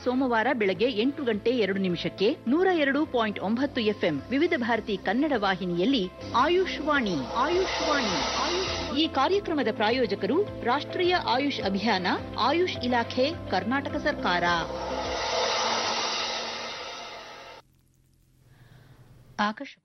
ಸೋಮವಾರ ಬೆಳಗ್ಗೆ ಎಂಟು ಗಂಟೆ ಎರಡು ನಿಮಿಷಕ್ಕೆ ನೂರ ಎರಡು ಪಾಯಿಂಟ್ ಒಂಬತ್ತು ಎಫ್ಎಂ ವಿವಿಧ ಭಾರತಿ ಕನ್ನಡ ವಾಹಿನಿಯಲ್ಲಿ ಆಯುಷ್ ವಾಣಿ ಆಯುಷ್ ವಾಣಿ ಆಯುಷ್ ಈ ಕಾರ್ಯಕ್ರಮದ ಪ್ರಾಯೋಜಕರು ರಾಷ್ಟ್ರೀಯ ಆಯುಷ್ ಅಭಿಯಾನ ಆಯುಷ್ ಇಲಾಖೆ ಕರ್ನಾಟಕ ಸರ್ಕಾರ ಆಕಾಶವಾಣಿ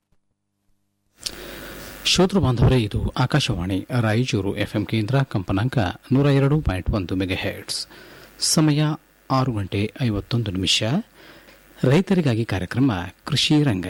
ಶ್ರೋತೃ ಬಾಂಧವರೇ ಇದು ಆಕಾಶವಾಣಿ ರಾಯಚೂರು ಎಫ್ಎಂ ಕೇಂದ್ರ ಕಂಪನಾಂಕ ನೂರ ಎರಡು ಪಾಯಿಂಟ್ ಒಂದು ಮೆಗಾಹೆಟ್ಸ್ ಸಮಯ ಆರು ಗಂಟೆ ಐವತ್ತೊಂದು ನಿಮಿಷ ರೈತರಿಗಾಗಿ ಕಾರ್ಯಕ್ರಮ ಕೃಷಿ ರಂಗ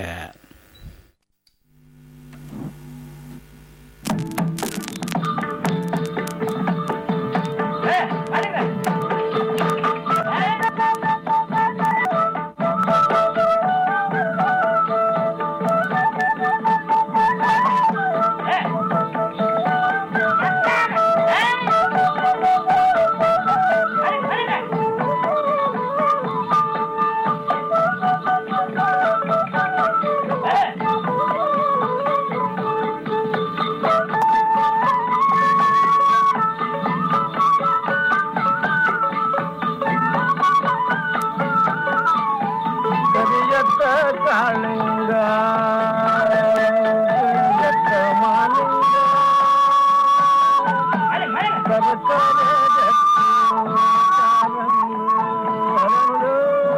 ಕರಿಯತ್ತ ಕಾಳಿಂಗ ಕರಿಯತ್ತ ಮಾಲಿಂಗ ಕರಕರ ಜತ್ತು ಕಾರಂಗಿ ಹರಳು.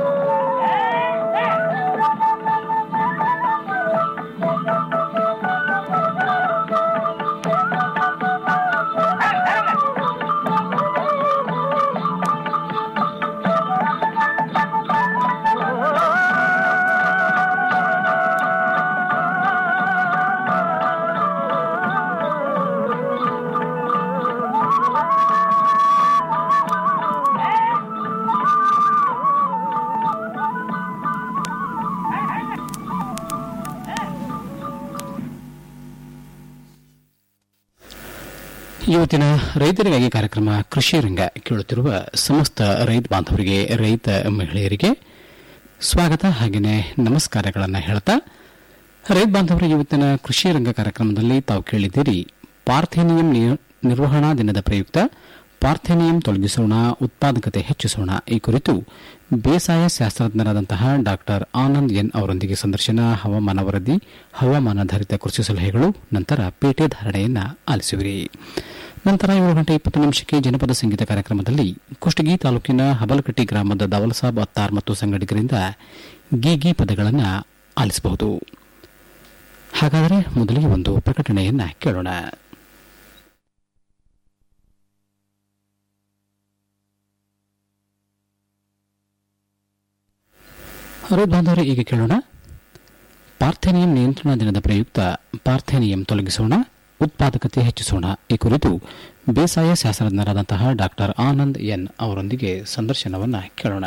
ಇವತ್ತಿನ ರೈತರಿಗಾಗಿ ಕಾರ್ಯಕ್ರಮ ಕೃಷಿ ರಂಗ ಕೇಳುತ್ತಿರುವ ಸಮಸ್ತ ರೈತ ಬಾಂಧವರಿಗೆ ರೈತ ಮಹಿಳೆಯರಿಗೆ ಸ್ವಾಗತ ಹಾಗೆಯೇ ನಮಸ್ಕಾರಗಳನ್ನು ಹೇಳ್ತಾ ರೈತ ಬಾಂಧವರ ಇವತ್ತಿನ ಕೃಷಿ ರಂಗ ಕಾರ್ಯಕ್ರಮದಲ್ಲಿ ತಾವು ಕೇಳಿದ್ದೀರಿ ಪಾರ್ಥೇನಿಯಂ ನಿ- ನಿರ್ವಹಣಾ ದಿನದ ಪ್ರಯುಕ್ತ ಪಾರ್ಥೇನಿಯಂ ತೊಲಗಿಸೋಣ ಉತ್ಪಾದಕತೆ ಹೆಚ್ಚಿಸೋಣ ಈ ಕುರಿತು ಬೇಸಾಯ ಶಾಸ್ತ್ರಜ್ಞರಾದಂತಹ ಡಾಕ್ಟರ್ ಆನಂದ್ ಎನ್ ಅವರೊಂದಿಗೆ ಸಂದರ್ಶನ ಹವಾಮಾನ ವರದಿ ಹವಾಮಾನಾಧಾರಿತ ಕೃಷಿ ಸಲಹೆಗಳು ನಂತರ ಪೇಟೆ ಧಾರಣೆಯನ್ನ ಆಲಿಸುವಿರಿ ನಂತರ ಏಳು ಗಂಟೆ ಇಪ್ಪತ್ತು ನಿಮಿಷಕ್ಕೆ ಜನಪದ ಸಂಗೀತ ಕಾರ್ಯಕ್ರಮದಲ್ಲಿ ಕುಷ್ಟಗಿ ತಾಲೂಕಿನ ಹಬಲಕಟ್ಟಿ ಗ್ರಾಮದ ದವಲಸಾಬ್ ಅತ್ತಾರ್ ಮತ್ತು ಸಂಗಡಿಗರಿಂದ ಗೀಗಿ ಪದಗಳನ್ನು ಆಲಿಸಬಹುದು ಹಾಗಾದರೆ ಮೊದಲಿಗೆ ಒಂದು ಪ್ರಕಟಣೆಯನ್ನ ಕೇಳೋಣ ರೈತ ಬಾಂಧವರೇ ಈಗ ಕೇಳೋಣ ಪಾರ್ಥೇನಿಯಂ ನಿಯಂತ್ರಣ ದಿನದ ಪ್ರಯುಕ್ತ ಪಾರ್ಥೇನಿಯಂ ತೊಲಗಿಸೋಣ ಉತ್ಪಾದಕತೆ ಹೆಚ್ಚಿಸೋಣ ಈ ಕುರಿತು ಬೇಸಾಯ ಶಾಸ್ತ್ರಜ್ಞರಾದಂತಹ ಡಾಕ್ಟರ್ ಆನಂದ್ ಎನ್ ಅವರೊಂದಿಗೆ ಸಂದರ್ಶನವನ್ನ ಕೇಳೋಣ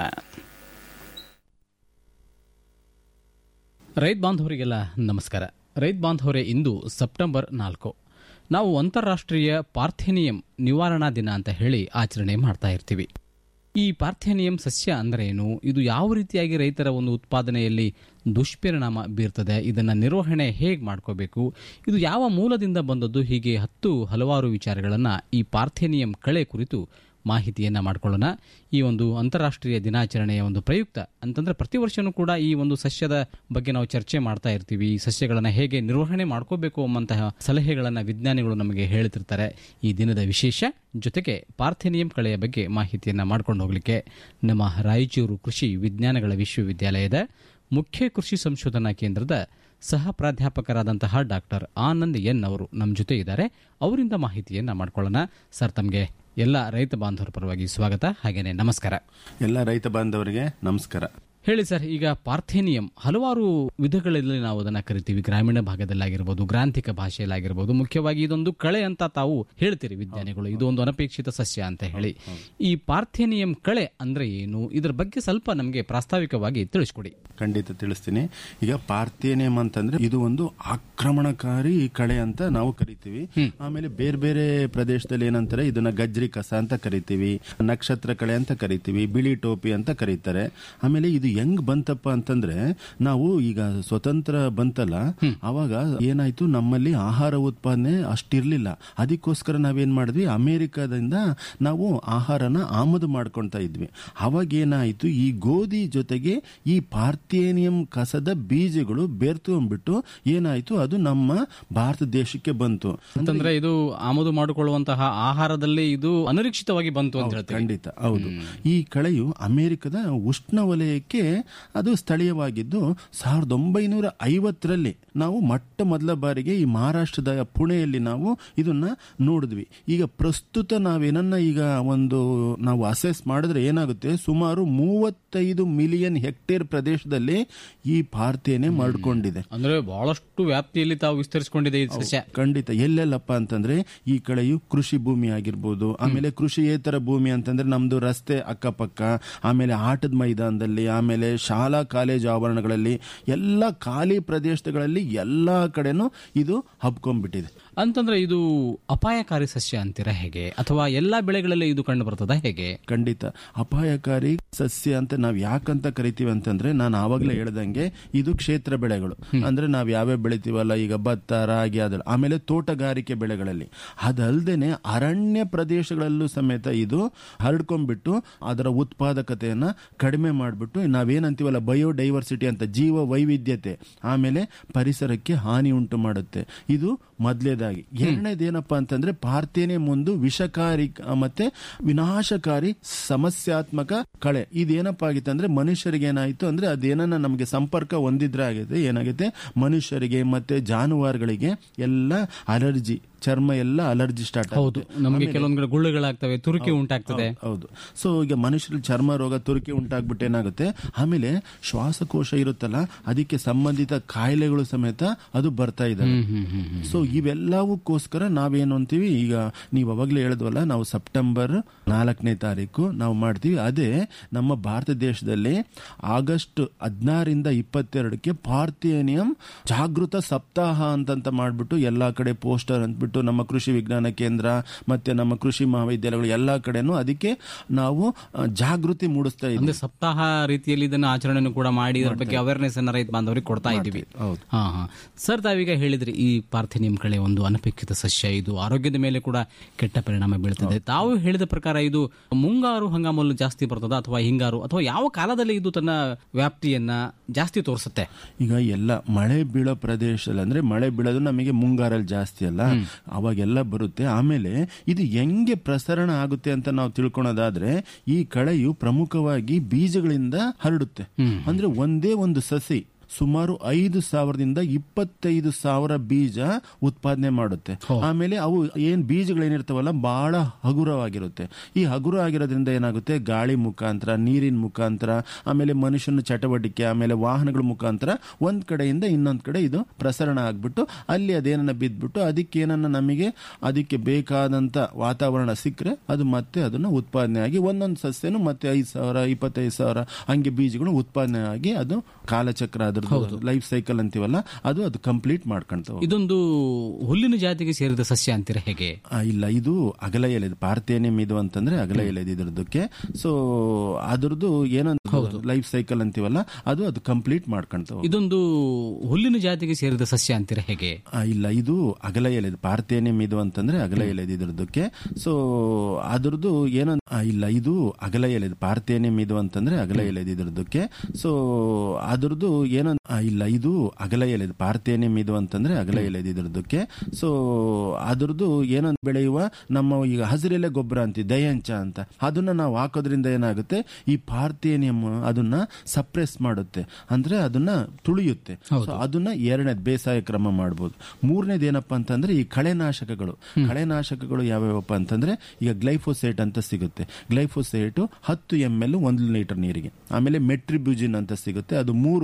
ರೈತ ಬಾಂಧವರಿಗೆಲ್ಲ ನಮಸ್ಕಾರ ರೈತ ಬಾಂಧವರೇ ಇಂದು ಸೆಪ್ಟೆಂಬರ್ ನಾಲ್ಕು ನಾವು ಅಂತಾರಾಷ್ಟ್ರೀಯ ಪಾರ್ಥೇನಿಯಂ ನಿವಾರಣಾ ದಿನ ಅಂತ ಹೇಳಿ ಆಚರಣೆ ಮಾಡ್ತಾ ಇರ್ತೀವಿ ಈ ಪಾರ್ಥೇನಿಯಂ ಸಸ್ಯ ಅಂದರೆ ಏನು ಇದು ಯಾವ ರೀತಿಯಾಗಿ ರೈತರ ಒಂದು ಉತ್ಪಾದನೆಯಲ್ಲಿ ದುಷ್ಪರಿಣಾಮ ಬೀರ್ತದೆ ಇದನ್ನು ನಿರ್ವಹಣೆ ಹೇಗೆ ಮಾಡ್ಕೋಬೇಕು ಇದು ಯಾವ ಮೂಲದಿಂದ ಬಂದದ್ದು ಹೀಗೆ ಹತ್ತು ಹಲವಾರು ವಿಚಾರಗಳನ್ನು ಈ ಪಾರ್ಥೇನಿಯಂ ಕಳೆ ಕುರಿತು ಮಾಹಿತಿಯನ್ನು ಮಾಡ್ಕೊಳ್ಳೋಣ ಈ ಒಂದು ಅಂತಾರಾಷ್ಟ್ರೀಯ ದಿನಾಚರಣೆಯ ಒಂದು ಪ್ರಯುಕ್ತ ಅಂತಂದ್ರೆ ಪ್ರತಿ ವರ್ಷನೂ ಕೂಡ ಈ ಒಂದು ಸಸ್ಯದ ಬಗ್ಗೆ ನಾವು ಚರ್ಚೆ ಮಾಡ್ತಾ ಇರ್ತೀವಿ ಈ ಸಸ್ಯಗಳನ್ನು ಹೇಗೆ ನಿರ್ವಹಣೆ ಮಾಡ್ಕೋಬೇಕು ಎಂಬಂತಹ ಸಲಹೆಗಳನ್ನು ವಿಜ್ಞಾನಿಗಳು ನಮಗೆ ಹೇಳ್ತಿರ್ತಾರೆ ಈ ದಿನದ ವಿಶೇಷ ಜೊತೆಗೆ ಪಾರ್ಥೇನಿಯಂ ಕಳೆಯ ಬಗ್ಗೆ ಮಾಹಿತಿಯನ್ನು ಮಾಡ್ಕೊಂಡು ಹೋಗಲಿಕ್ಕೆ ನಮ್ಮ ರಾಯಚೂರು ಕೃಷಿ ವಿಜ್ಞಾನಗಳ ವಿಶ್ವವಿದ್ಯಾಲಯದ ಮುಖ್ಯ ಕೃಷಿ ಸಂಶೋಧನಾ ಕೇಂದ್ರದ ಸಹ ಪ್ರಾಧ್ಯಾಪಕರಾದಂತಹ ಡಾಕ್ಟರ್ ಆನಂದ್ ಎನ್ ಅವರು ನಮ್ಮ ಜೊತೆ ಇದ್ದಾರೆ ಅವರಿಂದ ಮಾಹಿತಿಯನ್ನ ಮಾಡ್ಕೊಳ್ಳೋಣ ಸರ್ ತಮಗೆ ಎಲ್ಲ ರೈತ ಬಾಂಧವರ ಪರವಾಗಿ ಸ್ವಾಗತ ಹಾಗೇನೆ ನಮಸ್ಕಾರ ಎಲ್ಲ ರೈತ ಬಾಂಧವರಿಗೆ ನಮಸ್ಕಾರ ಹೇಳಿ ಸರ್ ಈಗ ಪಾರ್ಥೇನಿಯಂ ಹಲವಾರು ವಿಧಗಳಲ್ಲಿ ನಾವು ಅದನ್ನ ಕರಿತೀವಿ ಗ್ರಾಮೀಣ ಭಾಗದಲ್ಲಾಗಿರ್ಬೋದು ಗ್ರಾಂಥಿಕ ಭಾಷೆಯಲ್ಲಾಗಿರ್ಬೋದು ಮುಖ್ಯವಾಗಿ ಇದೊಂದು ಕಳೆ ಅಂತ ತಾವು ಹೇಳ್ತೀರಿ ವಿಜ್ಞಾನಿಗಳು ಇದು ಒಂದು ಅನಪೇಕ್ಷಿತ ಸಸ್ಯ ಅಂತ ಹೇಳಿ ಈ ಪಾರ್ಥೇನಿಯಂ ಕಳೆ ಅಂದ್ರೆ ಏನು ಇದರ ಬಗ್ಗೆ ಸ್ವಲ್ಪ ನಮಗೆ ಪ್ರಾಸ್ತಾವಿಕವಾಗಿ ತಿಳಿಸ್ಕೊಡಿ ಖಂಡಿತ ತಿಳಿಸ್ತೀನಿ ಈಗ ಪಾರ್ಥೇನಿಯಂ ಅಂತಂದ್ರೆ ಇದು ಒಂದು ಆಕ್ರಮಣಕಾರಿ ಕಳೆ ಅಂತ ನಾವು ಕರಿತೀವಿ ಆಮೇಲೆ ಬೇರೆ ಬೇರೆ ಪ್ರದೇಶದಲ್ಲಿ ಏನಂತಾರೆ ಇದನ್ನ ಗಜ್ರಿ ಕಸ ಅಂತ ಕರಿತೀವಿ ನಕ್ಷತ್ರ ಕಳೆ ಅಂತ ಕರಿತೀವಿ ಬಿಳಿ ಟೋಪಿ ಅಂತ ಕರೀತಾರೆ ಆಮೇಲೆ ಇದು ಹೆಂಗ್ ಬಂತಪ್ಪ ಅಂತಂದ್ರೆ ನಾವು ಈಗ ಸ್ವತಂತ್ರ ಬಂತಲ್ಲ ಅವಾಗ ಏನಾಯ್ತು ನಮ್ಮಲ್ಲಿ ಆಹಾರ ಉತ್ಪಾದನೆ ಅಷ್ಟಿರ್ಲಿಲ್ಲ ಅದಕ್ಕೋಸ್ಕರ ನಾವೇನ್ ಮಾಡಿದ್ವಿ ಅಮೆರಿಕದಿಂದ ನಾವು ಆಹಾರನ ಆಮದು ಮಾಡ್ಕೊಳ್ತಾ ಇದ್ವಿ ಅವಾಗ ಏನಾಯ್ತು ಈ ಗೋಧಿ ಜೊತೆಗೆ ಈ ಪಾರ್ಥೇನಿಯಂ ಕಸದ ಬೀಜಗಳು ಬೆರ್ತುಕೊಂಡ್ಬಿಟ್ಟು ಏನಾಯ್ತು ಅದು ನಮ್ಮ ಭಾರತ ದೇಶಕ್ಕೆ ಬಂತು ಅಂತಂದ್ರೆ ಇದು ಆಮದು ಮಾಡಿಕೊಳ್ಳುವಂತಹ ಆಹಾರದಲ್ಲಿ ಇದು ಅನಿರೀಕ್ಷಿತವಾಗಿ ಬಂತು ಅಂತ ಹೇಳ್ತೀವಿ ಖಂಡಿತ ಹೌದು ಈ ಕಳೆಯು ಅಮೆರಿಕದ ಉಷ್ಣ ವಲಯಕ್ಕೆ ಅದು ಸ್ಥಳೀಯವಾಗಿದ್ದು ಸಾವಿರದ ಒಂಬೈನೂರ ಐವತ್ತರಲ್ಲಿ ನಾವು ಮೊಟ್ಟ ಮೊದಲ ಬಾರಿಗೆ ಈ ಮಹಾರಾಷ್ಟ್ರದ ಪುಣೆಯಲ್ಲಿ ನಾವು ಇದನ್ನ ನೋಡಿದ್ವಿ ಈಗ ಪ್ರಸ್ತುತ ನಾವೇನನ್ನ ಈಗ ಒಂದು ನಾವು ಅಸೆಸ್ ಮಾಡಿದ್ರೆ ಏನಾಗುತ್ತೆ ಸುಮಾರು ಮೂವತ್ತೈದು ಮಿಲಿಯನ್ ಹೆಕ್ಟೇರ್ ಪ್ರದೇಶದಲ್ಲಿ ಈ ಪಾರ್ಥೇನೆ ಮಾಡ್ಕೊಂಡಿದೆ ಅಂದ್ರೆ ಬಹಳಷ್ಟು ವ್ಯಾಪ್ತಿಯಲ್ಲಿ ತಾವು ವಿಸ್ತರಿಸಿಕೊಂಡಿದೆ ಈ ಸಸ್ಯ ಖಂಡಿತ ಎಲ್ಲೆಲ್ಲಪ್ಪ ಅಂತಂದ್ರೆ ಈ ಕಡೆಯು ಕೃಷಿ ಭೂಮಿ ಆಗಿರ್ಬೋದು ಆಮೇಲೆ ಕೃಷಿಯೇತರ ಭೂಮಿ ಅಂತಂದ್ರೆ ನಮ್ದು ರಸ್ತೆ ಅಕ್ಕಪಕ್ಕ ಆಮೇಲೆ ಆಟದ ಮೈದಾನದಲ್ಲಿ ಆಮೇಲೆ ಶಾಲಾ ಕಾಲೇಜು ಆವರಣಗಳಲ್ಲಿ ಎಲ್ಲ ಖಾಲಿ ಪ್ರದೇಶಗಳಲ್ಲಿ ಎಲ್ಲಾ ಕಡೆನೂ ಇದು ಹಬ್ಕೊಂಡ್ಬಿಟ್ಟಿದೆ ಅಂತಂದ್ರೆ ಇದು ಅಪಾಯಕಾರಿ ಸಸ್ಯ ಅಂತೀರಾ ಹೇಗೆ ಅಥವಾ ಎಲ್ಲಾ ಬೆಳೆಗಳಲ್ಲಿ ಇದು ಕಂಡು ಬರ್ತದ ಹೇಗೆ ಖಂಡಿತ ಅಪಾಯಕಾರಿ ಸಸ್ಯ ಅಂತ ನಾವ್ ಯಾಕಂತ ಕರಿತೀವಿ ಅಂತಂದ್ರೆ ನಾನು ಆವಾಗಲೇ ಹೇಳ್ದಂಗೆ ಇದು ಕ್ಷೇತ್ರ ಬೆಳೆಗಳು ಅಂದ್ರೆ ನಾವ್ ಯಾವ್ಯಾವ ಬೆಳಿತೀವಲ್ಲ ಈಗ ಭತ್ತ ರಾಗಿ ಅದ ಆಮೇಲೆ ತೋಟಗಾರಿಕೆ ಬೆಳೆಗಳಲ್ಲಿ ಅದಲ್ದೇನೆ ಅರಣ್ಯ ಪ್ರದೇಶಗಳಲ್ಲೂ ಸಮೇತ ಇದು ಹರಡ್ಕೊಂಡ್ಬಿಟ್ಟು ಅದರ ಉತ್ಪಾದಕತೆಯನ್ನ ಕಡಿಮೆ ಮಾಡಿಬಿಟ್ಟು ನಾವೇನಂತೀವಲ್ಲ ಬಯೋಡೈವರ್ಸಿಟಿ ಅಂತ ಜೀವ ವೈವಿಧ್ಯತೆ ಆಮೇಲೆ ಪರಿಸರಕ್ಕೆ ಹಾನಿ ಉಂಟು ಮಾಡುತ್ತೆ ಇದು ಮೊದಲೇದಾಗಿ ಎರಡನೇದೇನಪ್ಪಾ ಅಂತಂದ್ರೆ ಪಾರ್ಥೇನೆ ಮುಂದು ವಿಷಕಾರಿ ಆ, ಮತ್ತೆ ವಿನಾಶಕಾರಿ ಸಮಸ್ಯಾತ್ಮಕ ಕಳೆ ಇದೇನಪ್ಪ ಆಗಿತ್ತು ಅಂದ್ರೆ ಮನುಷ್ಯರಿಗೆ ಏನಾಯ್ತು ಅಂದ್ರೆ ಅದೇನನ್ನ ನಮಗೆ ಸಂಪರ್ಕ ಹೊಂದಿದ್ರೆ ಆಗಿದೆ ಏನಾಗುತ್ತೆ ಮನುಷ್ಯರಿಗೆ ಮತ್ತೆ ಜಾನುವಾರುಗಳಿಗೆ ಎಲ್ಲ ಅಲರ್ಜಿ ಚರ್ಮ ಎಲ್ಲ ಅಲರ್ಜಿ ಸ್ಟಾರ್ಟ್ ಹೌದು ನಮಗೆ ಕೆಲವೊಂದು ಕಡೆ ಗುಳ್ಳೆಗಳಾಗ್ತವೆ ತುರುಕಿ ಉಂಟಾಗ್ತದೆ ಹೌದು ಸೊ ಈಗ ಮನುಷ್ಯರಲ್ಲಿ ಚರ್ಮ ರೋಗ ತುರುಕಿ ಉಂಟಾಗ್ಬಿಟ್ಟು ಏನಾಗುತ್ತೆ ಆಮೇಲೆ ಶ್ವಾಸಕೋಶ ಇರುತ್ತಲ್ಲ ಅದಕ್ಕೆ ಸಂಬಂಧಿತ ಕಾಯಿಲೆಗಳು ಸಮೇತ ಅದು ಬರ್ತಾ ಇದಾವೆ ಸೊ ಇವೆಲ್ಲವಕ್ಕೋಸ್ಕರ ನಾವೇನು ಅಂತೀವಿ ಈಗ ನೀವು ಅವಾಗಲೇ ಹೇಳಿದ್ವಲ್ಲ ನಾವು ಸೆಪ್ಟೆಂಬರ್ ನಾಲ್ಕನೇ ತಾರೀಕು ನಾವು ಮಾಡ್ತೀವಿ ಅದೇ ನಮ್ಮ ಭಾರತ ದೇಶದಲ್ಲಿ ಆಗಸ್ಟ್ ಹದಿನಾರಿಂದ ಇಪ್ಪತ್ತೆರಡಕ್ಕೆ ಪಾರ್ಥೇನಿಯಂ ಜಾಗೃತ ಸಪ್ತಾಹ ಅಂತಂತ ಮಾಡ್ಬಿಟ್ಟು ಎಲ್ಲಾ ಕಡೆ ಪೋಸ್ಟರ್ ಅಂದ್ಬಿಟ್ಟು ನಮ್ಮ ಕೃಷಿ ವಿಜ್ಞಾನ ಕೇಂದ್ರ ಮತ್ತೆ ನಮ್ಮ ಕೃಷಿ ಮಹಾವಿದ್ಯಾಲಯಗಳು ಎಲ್ಲಾ ಕಡೆನೂ ಅದಕ್ಕೆ ನಾವು ಆ, ಜಾಗೃತಿ ಮೂಡಿಸ್ತಾ ಇದ್ದೀವಿ ಅಂದ್ರೆ ಸಪ್ತಾಹ ರೀತಿಯಲ್ಲಿ ಇದನ್ನ ಆಚರಣೆಯನ್ನು ಕೂಡ ಮಾಡಿ ಇದ್ರ ಬಗ್ಗೆ ಅವೇರ್ನೆಸ್ ಅನ್ನ ರೈತ ಬಾಂಧವರಿಗೆ ಕೊಡ್ತಾ ಇದ್ದೀವಿ ಹೌದು. ಹಾ ಹಾ ಸರ್ ತಾವೀಗ ಹೇಳಿದ್ರಿ ಈ ಪಾರ್ಥಿನಿಯಂ ಕಳೆ ಒಂದು ಅನಪೇಕ್ಷಿತ ಸಸ್ಯ ಇದು ಆರೋಗ್ಯದ ಮೇಲೆ ಕೂಡ ಕೆಟ್ಟ ಪರಿಣಾಮ ಬೀಳ್ತದೆ ತಾವು ಹೇಳಿದ ಪ್ರಕಾರ ಇದು ಮುಂಗಾರು ಹಂಗಾಮಲ್ಲಿ ಜಾಸ್ತಿ ಬರ್ತದ ಅಥವಾ ಹಿಂಗಾರು ಅಥವಾ ಯಾವ ಕಾಲದಲ್ಲಿ ಇದು ತನ್ನ ವ್ಯಾಪ್ತಿಯನ್ನ ಜಾಸ್ತಿ ತೋರಿಸುತ್ತೆ ಈಗ ಎಲ್ಲ ಮಳೆ ಬೀಳೋ ಪ್ರದೇಶದಲ್ಲಿ ಅಂದ್ರೆ ಮಳೆ ಬೀಳೋದು ನಮಗೆ ಮುಂಗಾರಲ್ಲಿ ಜಾಸ್ತಿ ಅಲ್ಲ ಅವಾಗೆಲ್ಲ ಬರುತ್ತೆ ಆಮೇಲೆ ಇದು ಹೆಂಗೆ ಪ್ರಸರಣ ಆಗುತ್ತೆ ಅಂತ ನಾವು ತಿಳ್ಕೊಳೋದಾದ್ರೆ ಈ ಕಳೆಯು ಪ್ರಮುಖವಾಗಿ ಬೀಜಗಳಿಂದ ಹರಡುತ್ತೆ ಅಂದ್ರೆ ಒಂದೇ ಒಂದು ಸಸಿ ಸುಮಾರು ಐದು ಸಾವಿರದಿಂದ ಇಪ್ಪತ್ತೈದು ಸಾವಿರ ಬೀಜ ಉತ್ಪಾದನೆ ಮಾಡುತ್ತೆ ಆಮೇಲೆ ಅವು ಏನ್ ಬೀಜಗಳೇನಿರ್ತಾವಲ್ಲ ಬಹಳ ಹಗುರವಾಗಿರುತ್ತೆ ಈ ಹಗುರ ಆಗಿರೋದ್ರಿಂದ ಏನಾಗುತ್ತೆ ಗಾಳಿ ಮುಖಾಂತರ ನೀರಿನ ಮುಖಾಂತರ ಆಮೇಲೆ ಮನುಷ್ಯನ ಚಟವಟಿಕೆ ಆಮೇಲೆ ವಾಹನಗಳ ಮುಖಾಂತರ ಒಂದ್ ಕಡೆಯಿಂದ ಇನ್ನೊಂದ್ ಕಡೆ ಇದು ಪ್ರಸರಣ ಆಗ್ಬಿಟ್ಟು ಅಲ್ಲಿ ಅದೇನನ್ನ ಬಿದ್ಬಿಟ್ಟು ಅದಕ್ಕೆ ಏನನ್ನ ನಮಗೆ ಅದಕ್ಕೆ ಬೇಕಾದಂತ ವಾತಾವರಣ ಸಿಕ್ಕರೆ ಅದು ಮತ್ತೆ ಅದನ್ನ ಉತ್ಪಾದನೆ ಆಗಿ ಒಂದೊಂದು ಸಸ್ಯನು ಮತ್ತೆ ಐದು ಸಾವಿರ ಇಪ್ಪತ್ತೈದು ಸಾವಿರ ಹಂಗೆ ಬೀಜಗಳು ಉತ್ಪಾದನೆ ಆಗಿ ಅದು ಕಾಲಚಕ್ರ ಅದ್ರದ್ದು ಲೈಫ್ ಸೈಕಲ್ ಅಂತೀವಲ್ಲ ಅದು ಅದು ಕಂಪ್ಲೀಟ್ ಮಾಡ್ಕೊಂತ ಹೋಗುತ್ತೆ. ಇದೊಂದು ಹುಲ್ಲಿನ ಜಾತಿಗೆ ಸೇರಿದ ಸಸ್ಯ ಅಂತೀರಾ ಹೇಗೆ ಆ, ಇಲ್ಲ ಇದು ಅಗಲ ಎಲೆದು ಪಾರ್ಥೇನಿಯಂ ಇದು ಅಂತಂದ್ರೆ ಅಗಲ ಎಲೆದು ಇದ್ರದಕ್ಕೆ ಸೊ ಅದ್ರದ್ದು ಏನೋ ಲೈಫ್ ಸೈಕಲ್ ಅಂತೀವಲ್ಲ ಅದು ಅದು ಕಂಪ್ಲೀಟ್ ಮಾಡ್ಕೊಂತ ಹೋಗುತ್ತೆ. ಇದೊಂದು ಹುಲ್ಲಿನ ಜಾತಿಗೆ ಸೇರಿದ ಸಸ್ಯ ಅಂತೀರಾ ಹೇಗೆ ಆ, ಇಲ್ಲ ಇದು ಅಗಲ ಎಲೆದು ಪಾರ್ಥೇನಿಯಂ ಇದು ಅಂತಂದ್ರೆ ಅಗಲ ಎಲೆದು ಇದ್ರದಕ್ಕೆ ಸೊ ಅದ್ರದ್ದು ಏನೋ ಆ, ಇಲ್ಲ ಇದು ಅಗಲ ಎಲೆದು ಪಾರ್ಥೇನಿಯಂ ಇದು ಅಂತಂದ್ರೆ ಅಗಲ ಎಲೆದು ಇದ್ರದಕ್ಕೆ ಸೊ ಅದ್ರದ್ದು ಏನೋ ಆ, ಇಲ್ಲ ಇದು ಅಗಲ ಎಲೆದು ಪಾರ್ಥೇನಿಯಂ ಇದು ಅಂತಂದ್ರೆ ಅಗಲ ಎಲೆದು ಇದ್ರದಕ್ಕೆ ಸೊ ಅದ್ರದ್ದು ಏನೋ ಬೆಳೆಯುವ ನಮ್ಮ ಈಗ ಹಸಿರೆಲೆ ಗೊಬ್ಬರ ಅಂತೀವಿ ದಯಂಚ ಅಂತ ಅದನ್ನ ನಾವು ಹಾಕೋದ್ರಿಂದ ಏನಾಗುತ್ತೆ ಈ ಪಾರ್ಥೇನಿಯಂ ಅದನ್ನ ಸಪ್ರೆಸ್ ಮಾಡುತ್ತೆ ಅಂದ್ರೆ ಅದನ್ನ ತುಳಿಯುತ್ತೆ ಸೊ ಅದನ್ನ ಎರಡನೇದು ಬೇಸಾಯ ಕ್ರಮ ಮಾಡಬಹುದು ಮೂರನೇದು ಏನಪ್ಪಾ ಅಂತಂದ್ರೆ ಈ ಕಳೆನಾಶಕಗಳು ಕಳೆನಾಶಕಗಳು ಯಾವ್ಯಾವಪ್ಪ ಅಂತಂದ್ರೆ ಈಗ ಗ್ಲೈಫೋಸೇಟ್ ಅಂತ ಸಿಗುತ್ತೆ ಗ್ಲೈಫೋಸೇಟ್ ಹತ್ತು ಎಂ ಎಲ್ ಒಂದು ಲೀಟರ್ ನೀರಿಗೆ ಆಮೇಲೆ ಮೆಟ್ರಿಬ್ಯೂಜಿನ್ ಅಂತ ಸಿಗುತ್ತೆ ಅದು ಮೂರು ಗ್ರಾಮು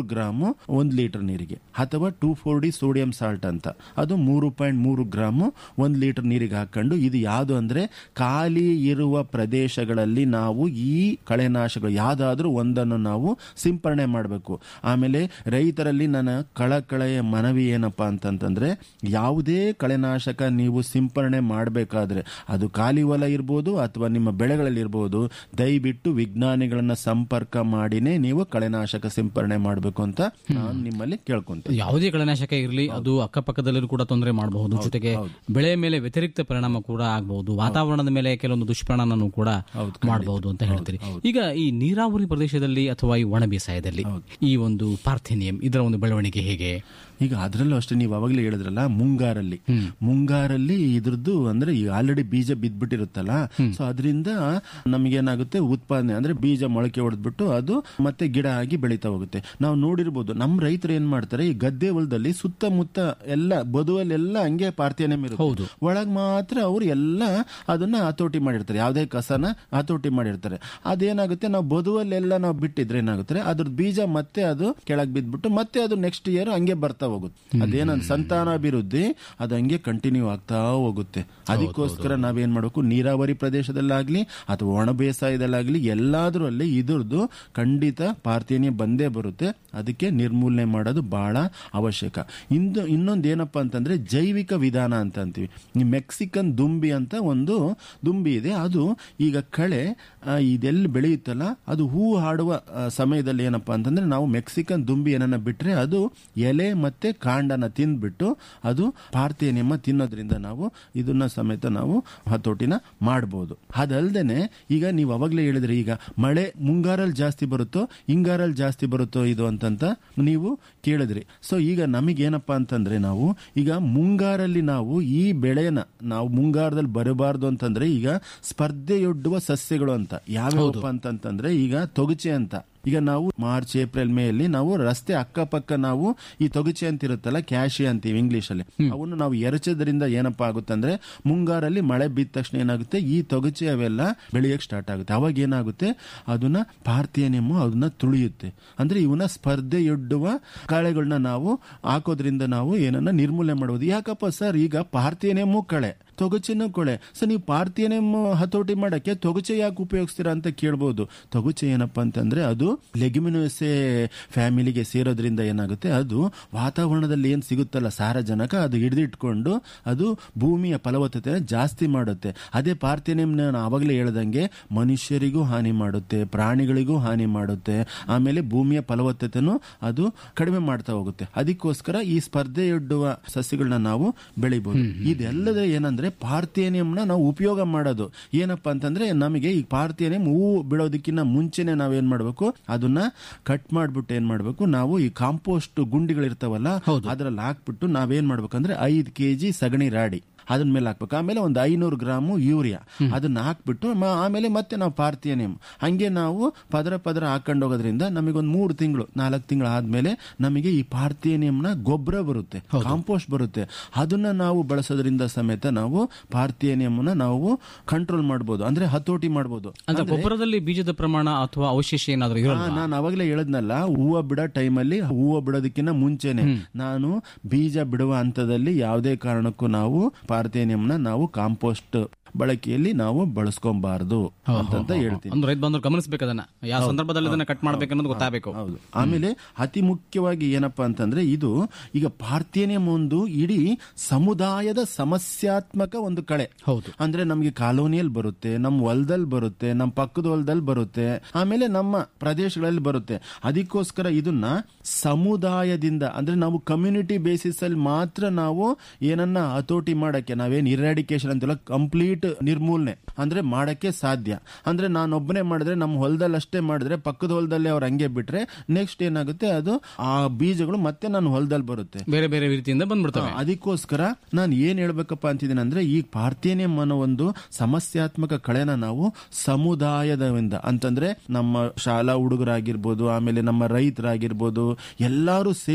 ಒಂದು ಲೀಟರ್ ನೀರಿಗೆ ಅಥವಾ two four D sodium salt ಅಂತ ಅದು ಮೂರು ಪಾಯಿಂಟ್ ಮೂರು ಗ್ರಾಮು ಒಂದು ಲೀಟರ್ ನೀರಿಗೆ ಹಾಕೊಂಡು ಇದು ಯಾವುದು ಅಂದ್ರೆ ಖಾಲಿ ಇರುವ ಪ್ರದೇಶಗಳಲ್ಲಿ ನಾವು ಈ ಕಳೆನಾಶಕಗಳು ಯಾವ್ದಾದ್ರೂ ಒಂದನ್ನು ನಾವು ಸಿಂಪರಣೆ ಮಾಡಬೇಕು ಆಮೇಲೆ ರೈತರಲ್ಲಿ ನನ್ನ ಕಳಕಳೆಯ ಮನವಿ ಏನಪ್ಪಾ ಅಂತಂತಂದ್ರೆ ಯಾವುದೇ ಕಳೆನಾಶಕ ನೀವು ಸಿಂಪರಣೆ ಮಾಡಬೇಕಾದ್ರೆ ಅದು ಖಾಲಿ ಹೊಲ ಇರ್ಬೋದು ಅಥವಾ ನಿಮ್ಮ ಬೆಳೆಗಳಲ್ಲಿ ಇರ್ಬೋದು ದಯವಿಟ್ಟು ವಿಜ್ಞಾನಿಗಳನ್ನ ಸಂಪರ್ಕ ಮಾಡಿನೇ ನೀವು ಕಳೆನಾಶಕ ಸಿಂಪರಣೆ ಮಾಡಬೇಕು ಅಂತ ನಾನು ನಿಮ್ಮಲ್ಲಿ ಕೇಳ್ಕೊಂತೀನಿ ಯಾವುದೇ ಕಳೆನಾಶಕ ಇರಲಿ ಅದು ಅಕ್ಕಪಕ್ಕದಲ್ಲೂ ಕೂಡ ತೊಂದರೆ ಮಾಡಬಹುದು ಜೊತೆಗೆ ಬೆಳೆಯ ಮೇಲೆ ವ್ಯತಿರಿಕ್ತ ಪರಿಣಾಮ ಕೂಡ ಆಗಬಹುದು ವಾತಾವರಣದ ಮೇಲೆ ಕೆಲವೊಂದು ದುಷ್ಪರಿಣಾಮನೂ ಕೂಡ ಮಾಡಬಹುದು ಅಂತ ಹೇಳ್ತೀರಿ ಈಗ ಈ ನೀರಾವರಿ ಪ್ರದೇಶದಲ್ಲಿ ಅಥವಾ ಈ ಒಣ ಬೇಸಾಯದಲ್ಲಿ ಈ ಒಂದು ಪಾರ್ಥೇನಿಯಂ ಇದರ ಒಂದು ಬೆಳವಣಿಗೆ ಹೇಗೆ ಈಗ ಅದರಲ್ಲೂ ಅಷ್ಟೇ ನೀವು ಅವಾಗಲೇ ಹೇಳಿದ್ರಲ್ಲ ಮುಂಗಾರಲ್ಲಿ ಮುಂಗಾರಲ್ಲಿ ಇದ್ರದ್ದು ಅಂದ್ರೆ ಈ ಆಲ್ರೆಡಿ ಬೀಜ ಬಿದ್ದ್ಬಿಟ್ಟಿರುತ್ತಲ್ಲ ಸೊ ಅದರಿಂದ ನಮಗೇನಾಗುತ್ತೆ ಉತ್ಪಾದನೆ ಅಂದ್ರೆ ಬೀಜ ಮೊಳಕೆ ಹೊಡೆದ್ಬಿಟ್ಟು ಅದು ಮತ್ತೆ ಗಿಡ ಆಗಿ ಬೆಳೀತಾ ಹೋಗುತ್ತೆ ನಾವು ನೋಡಿರ್ಬೋದು ನಮ್ಮ ರೈತರು ಏನ್ ಮಾಡ್ತಾರೆ ಈ ಗದ್ದೆ ಹೊಲದಲ್ಲಿ ಸುತ್ತಮುತ್ತ ಎಲ್ಲ ಬದುವಲ್ಲೆಲ್ಲ ಹಂಗೆ ಪಾರ್ಥೇನಿಯಂ ಇರುತ್ತೆ ಒಳಗ್ ಮಾತ್ರ ಅವ್ರು ಎಲ್ಲ ಅದನ್ನ ಹತೋಟಿ ಮಾಡಿರ್ತಾರೆ ಯಾವುದೇ ಕಸನ ಹತೋಟಿ ಮಾಡಿರ್ತಾರೆ ಅದೇನಾಗುತ್ತೆ ನಾವು ಬದುವಲ್ಲೆಲ್ಲ ನಾವು ಬಿಟ್ಟಿದ್ರೆ ಏನಾಗುತ್ತೆ ಅದ್ರದ್ದು ಬೀಜ ಮತ್ತೆ ಅದು ಕೆಳಗ್ ಬಿದ್ಬಿಟ್ಟು ಮತ್ತೆ ಅದು ನೆಕ್ಸ್ಟ್ ಇಯರ್ ಹಂಗೆ ಬರ್ತಾ ಹೋಗುತ್ತೆ ಅದೇನಂದ್ ಸಂತಾನಾಭಿವೃದ್ಧಿ ಅದು ಹಂಗೆ ಕಂಟಿನ್ಯೂ ಆಗ್ತಾ ಹೋಗುತ್ತೆ ಅದಕ್ಕೋಸ್ಕರ ನಾವೇನ್ ಮಾಡಬೇಕು ನೀರಾವರಿ ಪ್ರದೇಶದಲ್ಲಾಗ್ಲಿ ಅಥವಾ ಒಣ ಬೇಸಾಯದಲ್ಲಾಗ್ಲಿ ಎಲ್ಲಾದ್ರೂ ಅಲ್ಲಿ ಇದ್ರದ್ದು ಖಂಡಿತ ಪಾರ್ಥೇನಿಯ ಬಂದೇ ಬರುತ್ತೆ ಅದಕ್ಕೆ ನಿರ್ಮೂಲನೆ ಮಾಡೋದು ಬಹಳ ಅವಶ್ಯಕ ಇಂದು ಇನ್ನೊಂದು ಏನಪ್ಪಾ ಅಂತಂದ್ರೆ ಜೈವಿಕ ವಿಧಾನ ಅಂತ ಅಂತೀವಿ ಈ ಮೆಕ್ಸಿಕನ್ ದುಂಬಿ ಅಂತ ಒಂದು ದುಂಬಿ ಇದೆ ಅದು ಈಗ ಕಳೆ ಆ, ಇದೆಲ್ಲಿ ಬೆಳೆಯುತ್ತಲ್ಲ ಅದು ಹೂ ಹಾಡುವ ಆ, ಸಮಯದಲ್ಲಿ ಏನಪ್ಪಾ ಅಂತಂದ್ರೆ ನಾವು ಮೆಕ್ಸಿಕನ್ ದುಂಬಿ ಏನನ್ನ ಬಿಟ್ರೆ ಅದು ಎಲೆ ಮತ್ತೆ ಕಾಂಡನ ತಿಂದ್ಬಿಟ್ಟು ಅದು ಪಾರ್ಥೇನಿಯಮ ತಿನ್ನೋದ್ರಿಂದ ನಾವು ಇದನ್ನ ಸಮೇತ ನಾವು ಹತೋಟಿನ ಮಾಡಬಹುದು ಅದಲ್ದೇನೆ ಈಗ ನೀವು ಅವಾಗಲೇ ಹೇಳಿದ್ರಿ ಈಗ ಮಳೆ ಮುಂಗಾರಲ್ಲಿ ಜಾಸ್ತಿ ಬರುತ್ತೋ ಹಿಂಗಾರಲ್ಲಿ ಜಾಸ್ತಿ ಬರುತ್ತೋ ಇದು ಅಂತಂತ ನೀವು ಕೇಳಿದ್ರಿ ಸೊ ಈಗ ನಮಗೇನಪ್ಪಾ ಅಂತಂದ್ರೆ ನಾವು ಈಗ ಮುಂಗಾರಲ್ಲಿ ನಾವು ಈ ಬೆಳೆನ ನಾವು ಮುಂಗಾರದಲ್ಲಿ ಬರಬಾರ್ದು ಅಂತಂದ್ರೆ ಈಗ ಸ್ಪರ್ಧೆಯೊಡ್ಡುವ ಸಸ್ಯಗಳು ಅಂತ ಯಾವ್ಯಾವಪ್ಪ ಅಂತಂತಂದ್ರೆ ಈಗ ತೊಗಚೆ ಅಂತ ಈಗ ನಾವು ಮಾರ್ಚ್ ಏಪ್ರಿಲ್ ಮೇ ಅಲ್ಲಿ ನಾವು ರಸ್ತೆ ಅಕ್ಕಪಕ್ಕ ನಾವು ಈ ತೊಗಚೆ ಅಂತ ಇರುತ್ತಲ್ಲ ಕ್ಯಾಶಿ ಅಂತೀವಿ ಇಂಗ್ಲಿಷ್ ಅಲ್ಲಿ ಅವನ್ನು ನಾವು ಎರಚೋದ್ರಿಂದ ಏನಪ್ಪಾ ಆಗುತ್ತೆ ಅಂದ್ರೆ ಮುಂಗಾರಲ್ಲಿ ಮಳೆ ಬಿದ್ದ ತಕ್ಷಣ ಏನಾಗುತ್ತೆ ಈ ತೊಗಚೆ ಅವೆಲ್ಲ ಬೆಳೆಯಕ್ಕೆ ಸ್ಟಾರ್ಟ್ ಆಗುತ್ತೆ ಅವಾಗ ಏನಾಗುತ್ತೆ ಅದನ್ನ ಪಾರ್ಥೇನಿಯಮ್ ಅದನ್ನ ತುಳಿಯುತ್ತೆ ಅಂದ್ರೆ ಇವನ್ನ ಸ್ಪರ್ಧೆಯೊಡ್ಡುವ ಕಾಳೆಗಳನ್ನ ನಾವು ಹಾಕೋದ್ರಿಂದ ನಾವು ಏನನ್ನ ನಿರ್ಮೂಲನೆ ಮಾಡಬಹುದು ಯಾಕಪ್ಪ ಸರ್ ಈಗ ಪಾರ್ಥೇನಿಯಮ್ಮು ಕಳೆ ತೊಗಚೆನೂ ಕೊಳೆ ಸೊ ನೀವು ಪಾರ್ಥೇನಿಯಂ ಹತೋಟಿ ಮಾಡಕ್ಕೆ ತೊಗಚೆ ಯಾಕೆ ಉಪಯೋಗಿಸ್ತೀರಾ ಅಂತ ಕೇಳ್ಬೋದು ತೊಗಚೆ ಏನಪ್ಪಾ ಅಂತಂದ್ರೆ ಅದು ಲೆಗ್ಯುಮಿನೋಸೆ ಫ್ಯಾಮಿಲಿಗೆ ಸೇರೋದ್ರಿಂದ ಏನಾಗುತ್ತೆ ಅದು ವಾತಾವರಣದಲ್ಲಿ ಏನ್ ಸಿಗುತ್ತಲ್ಲ ಸಾರಜನಕ ಅದು ಹಿಡಿದಿಟ್ಕೊಂಡು ಅದು ಭೂಮಿಯ ಫಲವತ್ತತೆ ಜಾಸ್ತಿ ಮಾಡುತ್ತೆ ಅದೇ ಪಾರ್ಥೇನಿಯಂ ನಾನು ಆವಾಗಲೇ ಹೇಳ್ದಂಗೆ ಮನುಷ್ಯರಿಗೂ ಹಾನಿ ಮಾಡುತ್ತೆ ಪ್ರಾಣಿಗಳಿಗೂ ಹಾನಿ ಮಾಡುತ್ತೆ ಆಮೇಲೆ ಭೂಮಿಯ ಫಲವತ್ತತೆನೂ ಅದು ಕಡಿಮೆ ಮಾಡ್ತಾ ಹೋಗುತ್ತೆ ಅದಕ್ಕೋಸ್ಕರ ಈ ಸ್ಪರ್ಧೆಯೊಡ್ಡುವ ಸಸ್ಯಗಳನ್ನ ನಾವು ಬೆಳಿಬಹುದು ಇದೆಲ್ಲದ ಏನಂದ್ರೆ ಪಾರ್ಥೇನಿಯಂನ ನಾವು ಉಪಯೋಗ ಮಾಡೋದು ಏನಪ್ಪಾ ಅಂತಂದ್ರೆ ನಮಗೆ ಈ ಪಾರ್ಥೇನಿಯಂ ಹೂವು ಬಿಡೋದಕ್ಕಿಂತ ಮುಂಚೆನೆ ನಾವೇನ್ ಮಾಡ್ಬೇಕು ಅದನ್ನ ಕಟ್ ಮಾಡ್ಬಿಟ್ಟು ಏನ್ ಮಾಡ್ಬೇಕು ನಾವು ಈ ಕಾಂಪೋಸ್ಟ್ ಗುಂಡಿಗಳಿರ್ತಾವಲ್ಲ ಅದ್ರಲ್ಲಿ ಹಾಕ್ಬಿಟ್ಟು ನಾವೇನ್ ಮಾಡ್ಬೇಕಂದ್ರೆ ಐದ್ ಕೆಜಿ ಸಗಣಿ ರಾಡಿ ಅದನ್ನ ಮೇಲೆ ಹಾಕ್ಬೇಕು ಆಮೇಲೆ ಒಂದು ಐನೂರು ಗ್ರಾಮು ಯೂರಿಯಾ ಅದನ್ನ ಹಾಕ್ಬಿಟ್ಟು ಮ- ಆಮೇಲೆ ಮತ್ತೆ ನಾವು ಪಾರ್ಥಿಯನಿಯಂ ಹಂಗೆ ನಾವು ಪದರ ಪದರ ಹಾಕೊಂಡು ಹೋಗೋದ್ರಿಂದ ನಮಗೊಂದು ಮೂರು ತಿಂಗಳು ನಾಲ್ಕು ತಿಂಗಳು ಆದ್ಮೇಲೆ ನಮಗೆ ಈ ಪಾರ್ಥಿಯನಿಯಂನ ಗೊಬ್ಬರ ಬರುತ್ತೆ ಕಾಂಪೋಸ್ಟ್ ಬರುತ್ತೆ ಅದನ್ನ ನಾವು ಬಳಸೋದ್ರಿಂದ ಸಮೇತ ನಾವು ಪಾರ್ಥಿಯನಿಯಂನ ನಾವು ಕಂಟ್ರೋಲ್ ಮಾಡ್ಬೋದು ಅಂದ್ರೆ ಹತೋಟಿ ಮಾಡ್ಬೋದು ಅಂದ್ರೆ ಗೊಬ್ಬರದಲ್ಲಿ ಬೀಜದ ಪ್ರಮಾಣ ಅಥವಾ ಅವಶೇಷ ಏನಾದರೂ ಇರಲ್ಲ ನಾನು ಅವಾಗಲೇ ಹೇಳದ್ನಲ್ಲ ಹೂವು ಬಿಡೋ ಟೈಮಲ್ಲಿ ಹೂವು ಬಿಡೋದಕ್ಕಿಂತ ಮುಂಚೆನೆ ನಾನು ಬೀಜ ಬಿಡುವ ಹಂತದಲ್ಲಿ ಯಾವುದೇ ಕಾರಣಕ್ಕೂ ನಾವು ಪಾರ್ಥೇನಿಯಂನ ನಾವು ಕಾಂಪೋಸ್ಟ್ ಬಳಕೆಯಲ್ಲಿ ನಾವು ಬಳಸ್ಕೊಬಾರ್ದು ಅಂತಂತ ಹೇಳ್ತೀನಿ ಅಂದ್ರೆ ರೈತ ಬಂದ್ರು ಗಮನಿಸಬೇಕು ಅದನ್ನ ಯಾವ ಸಂದರ್ಭದಲ್ಲಿ ಅದನ್ನ ಕಟ್ ಮಾಡ್ಬೇಕು ಅನ್ನೋದು ಗೊತ್ತಾಗಬೇಕು ಹೌದು ಆಮೇಲೆ ಅತಿ ಮುಖ್ಯವಾಗಿ ಏನಪ್ಪಾ ಅಂತಂದ್ರೆ ಇದು ಈಗ ಪಾರ್ಥೇನಿಯಂ ಒಂದು ಇಡೀ ಸಮುದಾಯದ ಸಮಸ್ಯಾತ್ಮಕ ಒಂದು ಕಳೆ ಹೌದು ಅಂದ್ರೆ ನಮಗೆ ಕಾಲೋನಿಯಲ್ಲಿ ಬರುತ್ತೆ ನಮ್ಮ ಹೊಲದಲ್ಲಿ ಬರುತ್ತೆ ನಮ್ಮ ಪಕ್ಕದ ಹೊಲದಲ್ಲಿ ಬರುತ್ತೆ ಆಮೇಲೆ ನಮ್ಮ ಪ್ರದೇಶಗಳಲ್ಲಿ ಬರುತ್ತೆ ಅದಕ್ಕೋಸ್ಕರ ಇದನ್ನ ಸಮುದಾಯದಿಂದ ಅಂದ್ರೆ ನಾವು ಕಮ್ಯುನಿಟಿ ಬೇಸಿಸ್ ಅಲ್ಲಿ ಮಾತ್ರ ನಾವು ಏನನ್ನ ಹತೋಟಿ ಮಾಡಕ್ಕೆ ನಾವೇನ್ ಇರಾಡಿಕೇಶನ್ ಅಂತಿಲ್ಲ ಕಂಪ್ಲೀಟ್ ನಿರ್ಮೂಲನೆ ಅಂದ್ರೆ ಮಾಡಕ್ಕೆ ಸಾಧ್ಯ ಅಂದ್ರೆ ನಾನೊಬ್ಬನೇ ಮಾಡಿದ್ರೆ ನಮ್ಮ ಹೊಲದಲ್ಲಿ ಅಷ್ಟೇ ಮಾಡಿದ್ರೆ ಪಕ್ಕದ ಹೊಲದಲ್ಲಿ ಅವ್ರು ಹಂಗೆ ಬಿಟ್ರೆ ನೆಕ್ಸ್ಟ್ ಏನಾಗುತ್ತೆ ಅದು ಆ ಬೀಜಗಳು ಮತ್ತೆ ನನ್ನ ಹೊಲದಲ್ಲಿ ಬರುತ್ತೆ ಬೇರೆ ಬೇರೆ ರೀತಿಯಿಂದ ಬಂದ್ಬಿಡ್ತವೆ ಅದಕ್ಕೋಸ್ಕರ ನಾನು ಏನ್ ಹೇಳ್ಬೇಕಪ್ಪ ಅಂತಿದ್ದೀನಿ ಅಂದ್ರೆ ಈ ಪಾರ್ಥೇನಿಯಂ ಅನ್ನೋ ಒಂದು ಸಮಸ್ಯಾತ್ಮಕ ಕಳೆನ ನಾವು ಸಮುದಾಯದಿಂದ ಅಂತಂದ್ರೆ ನಮ್ಮ ಶಾಲಾ ಹುಡುಗರಾಗಿರ್ಬೋದು ಆಮೇಲೆ ನಮ್ಮ ರೈತರಾಗಿರ್ಬೋದು ಎಲ್ಲರೂ ಸೇರಿ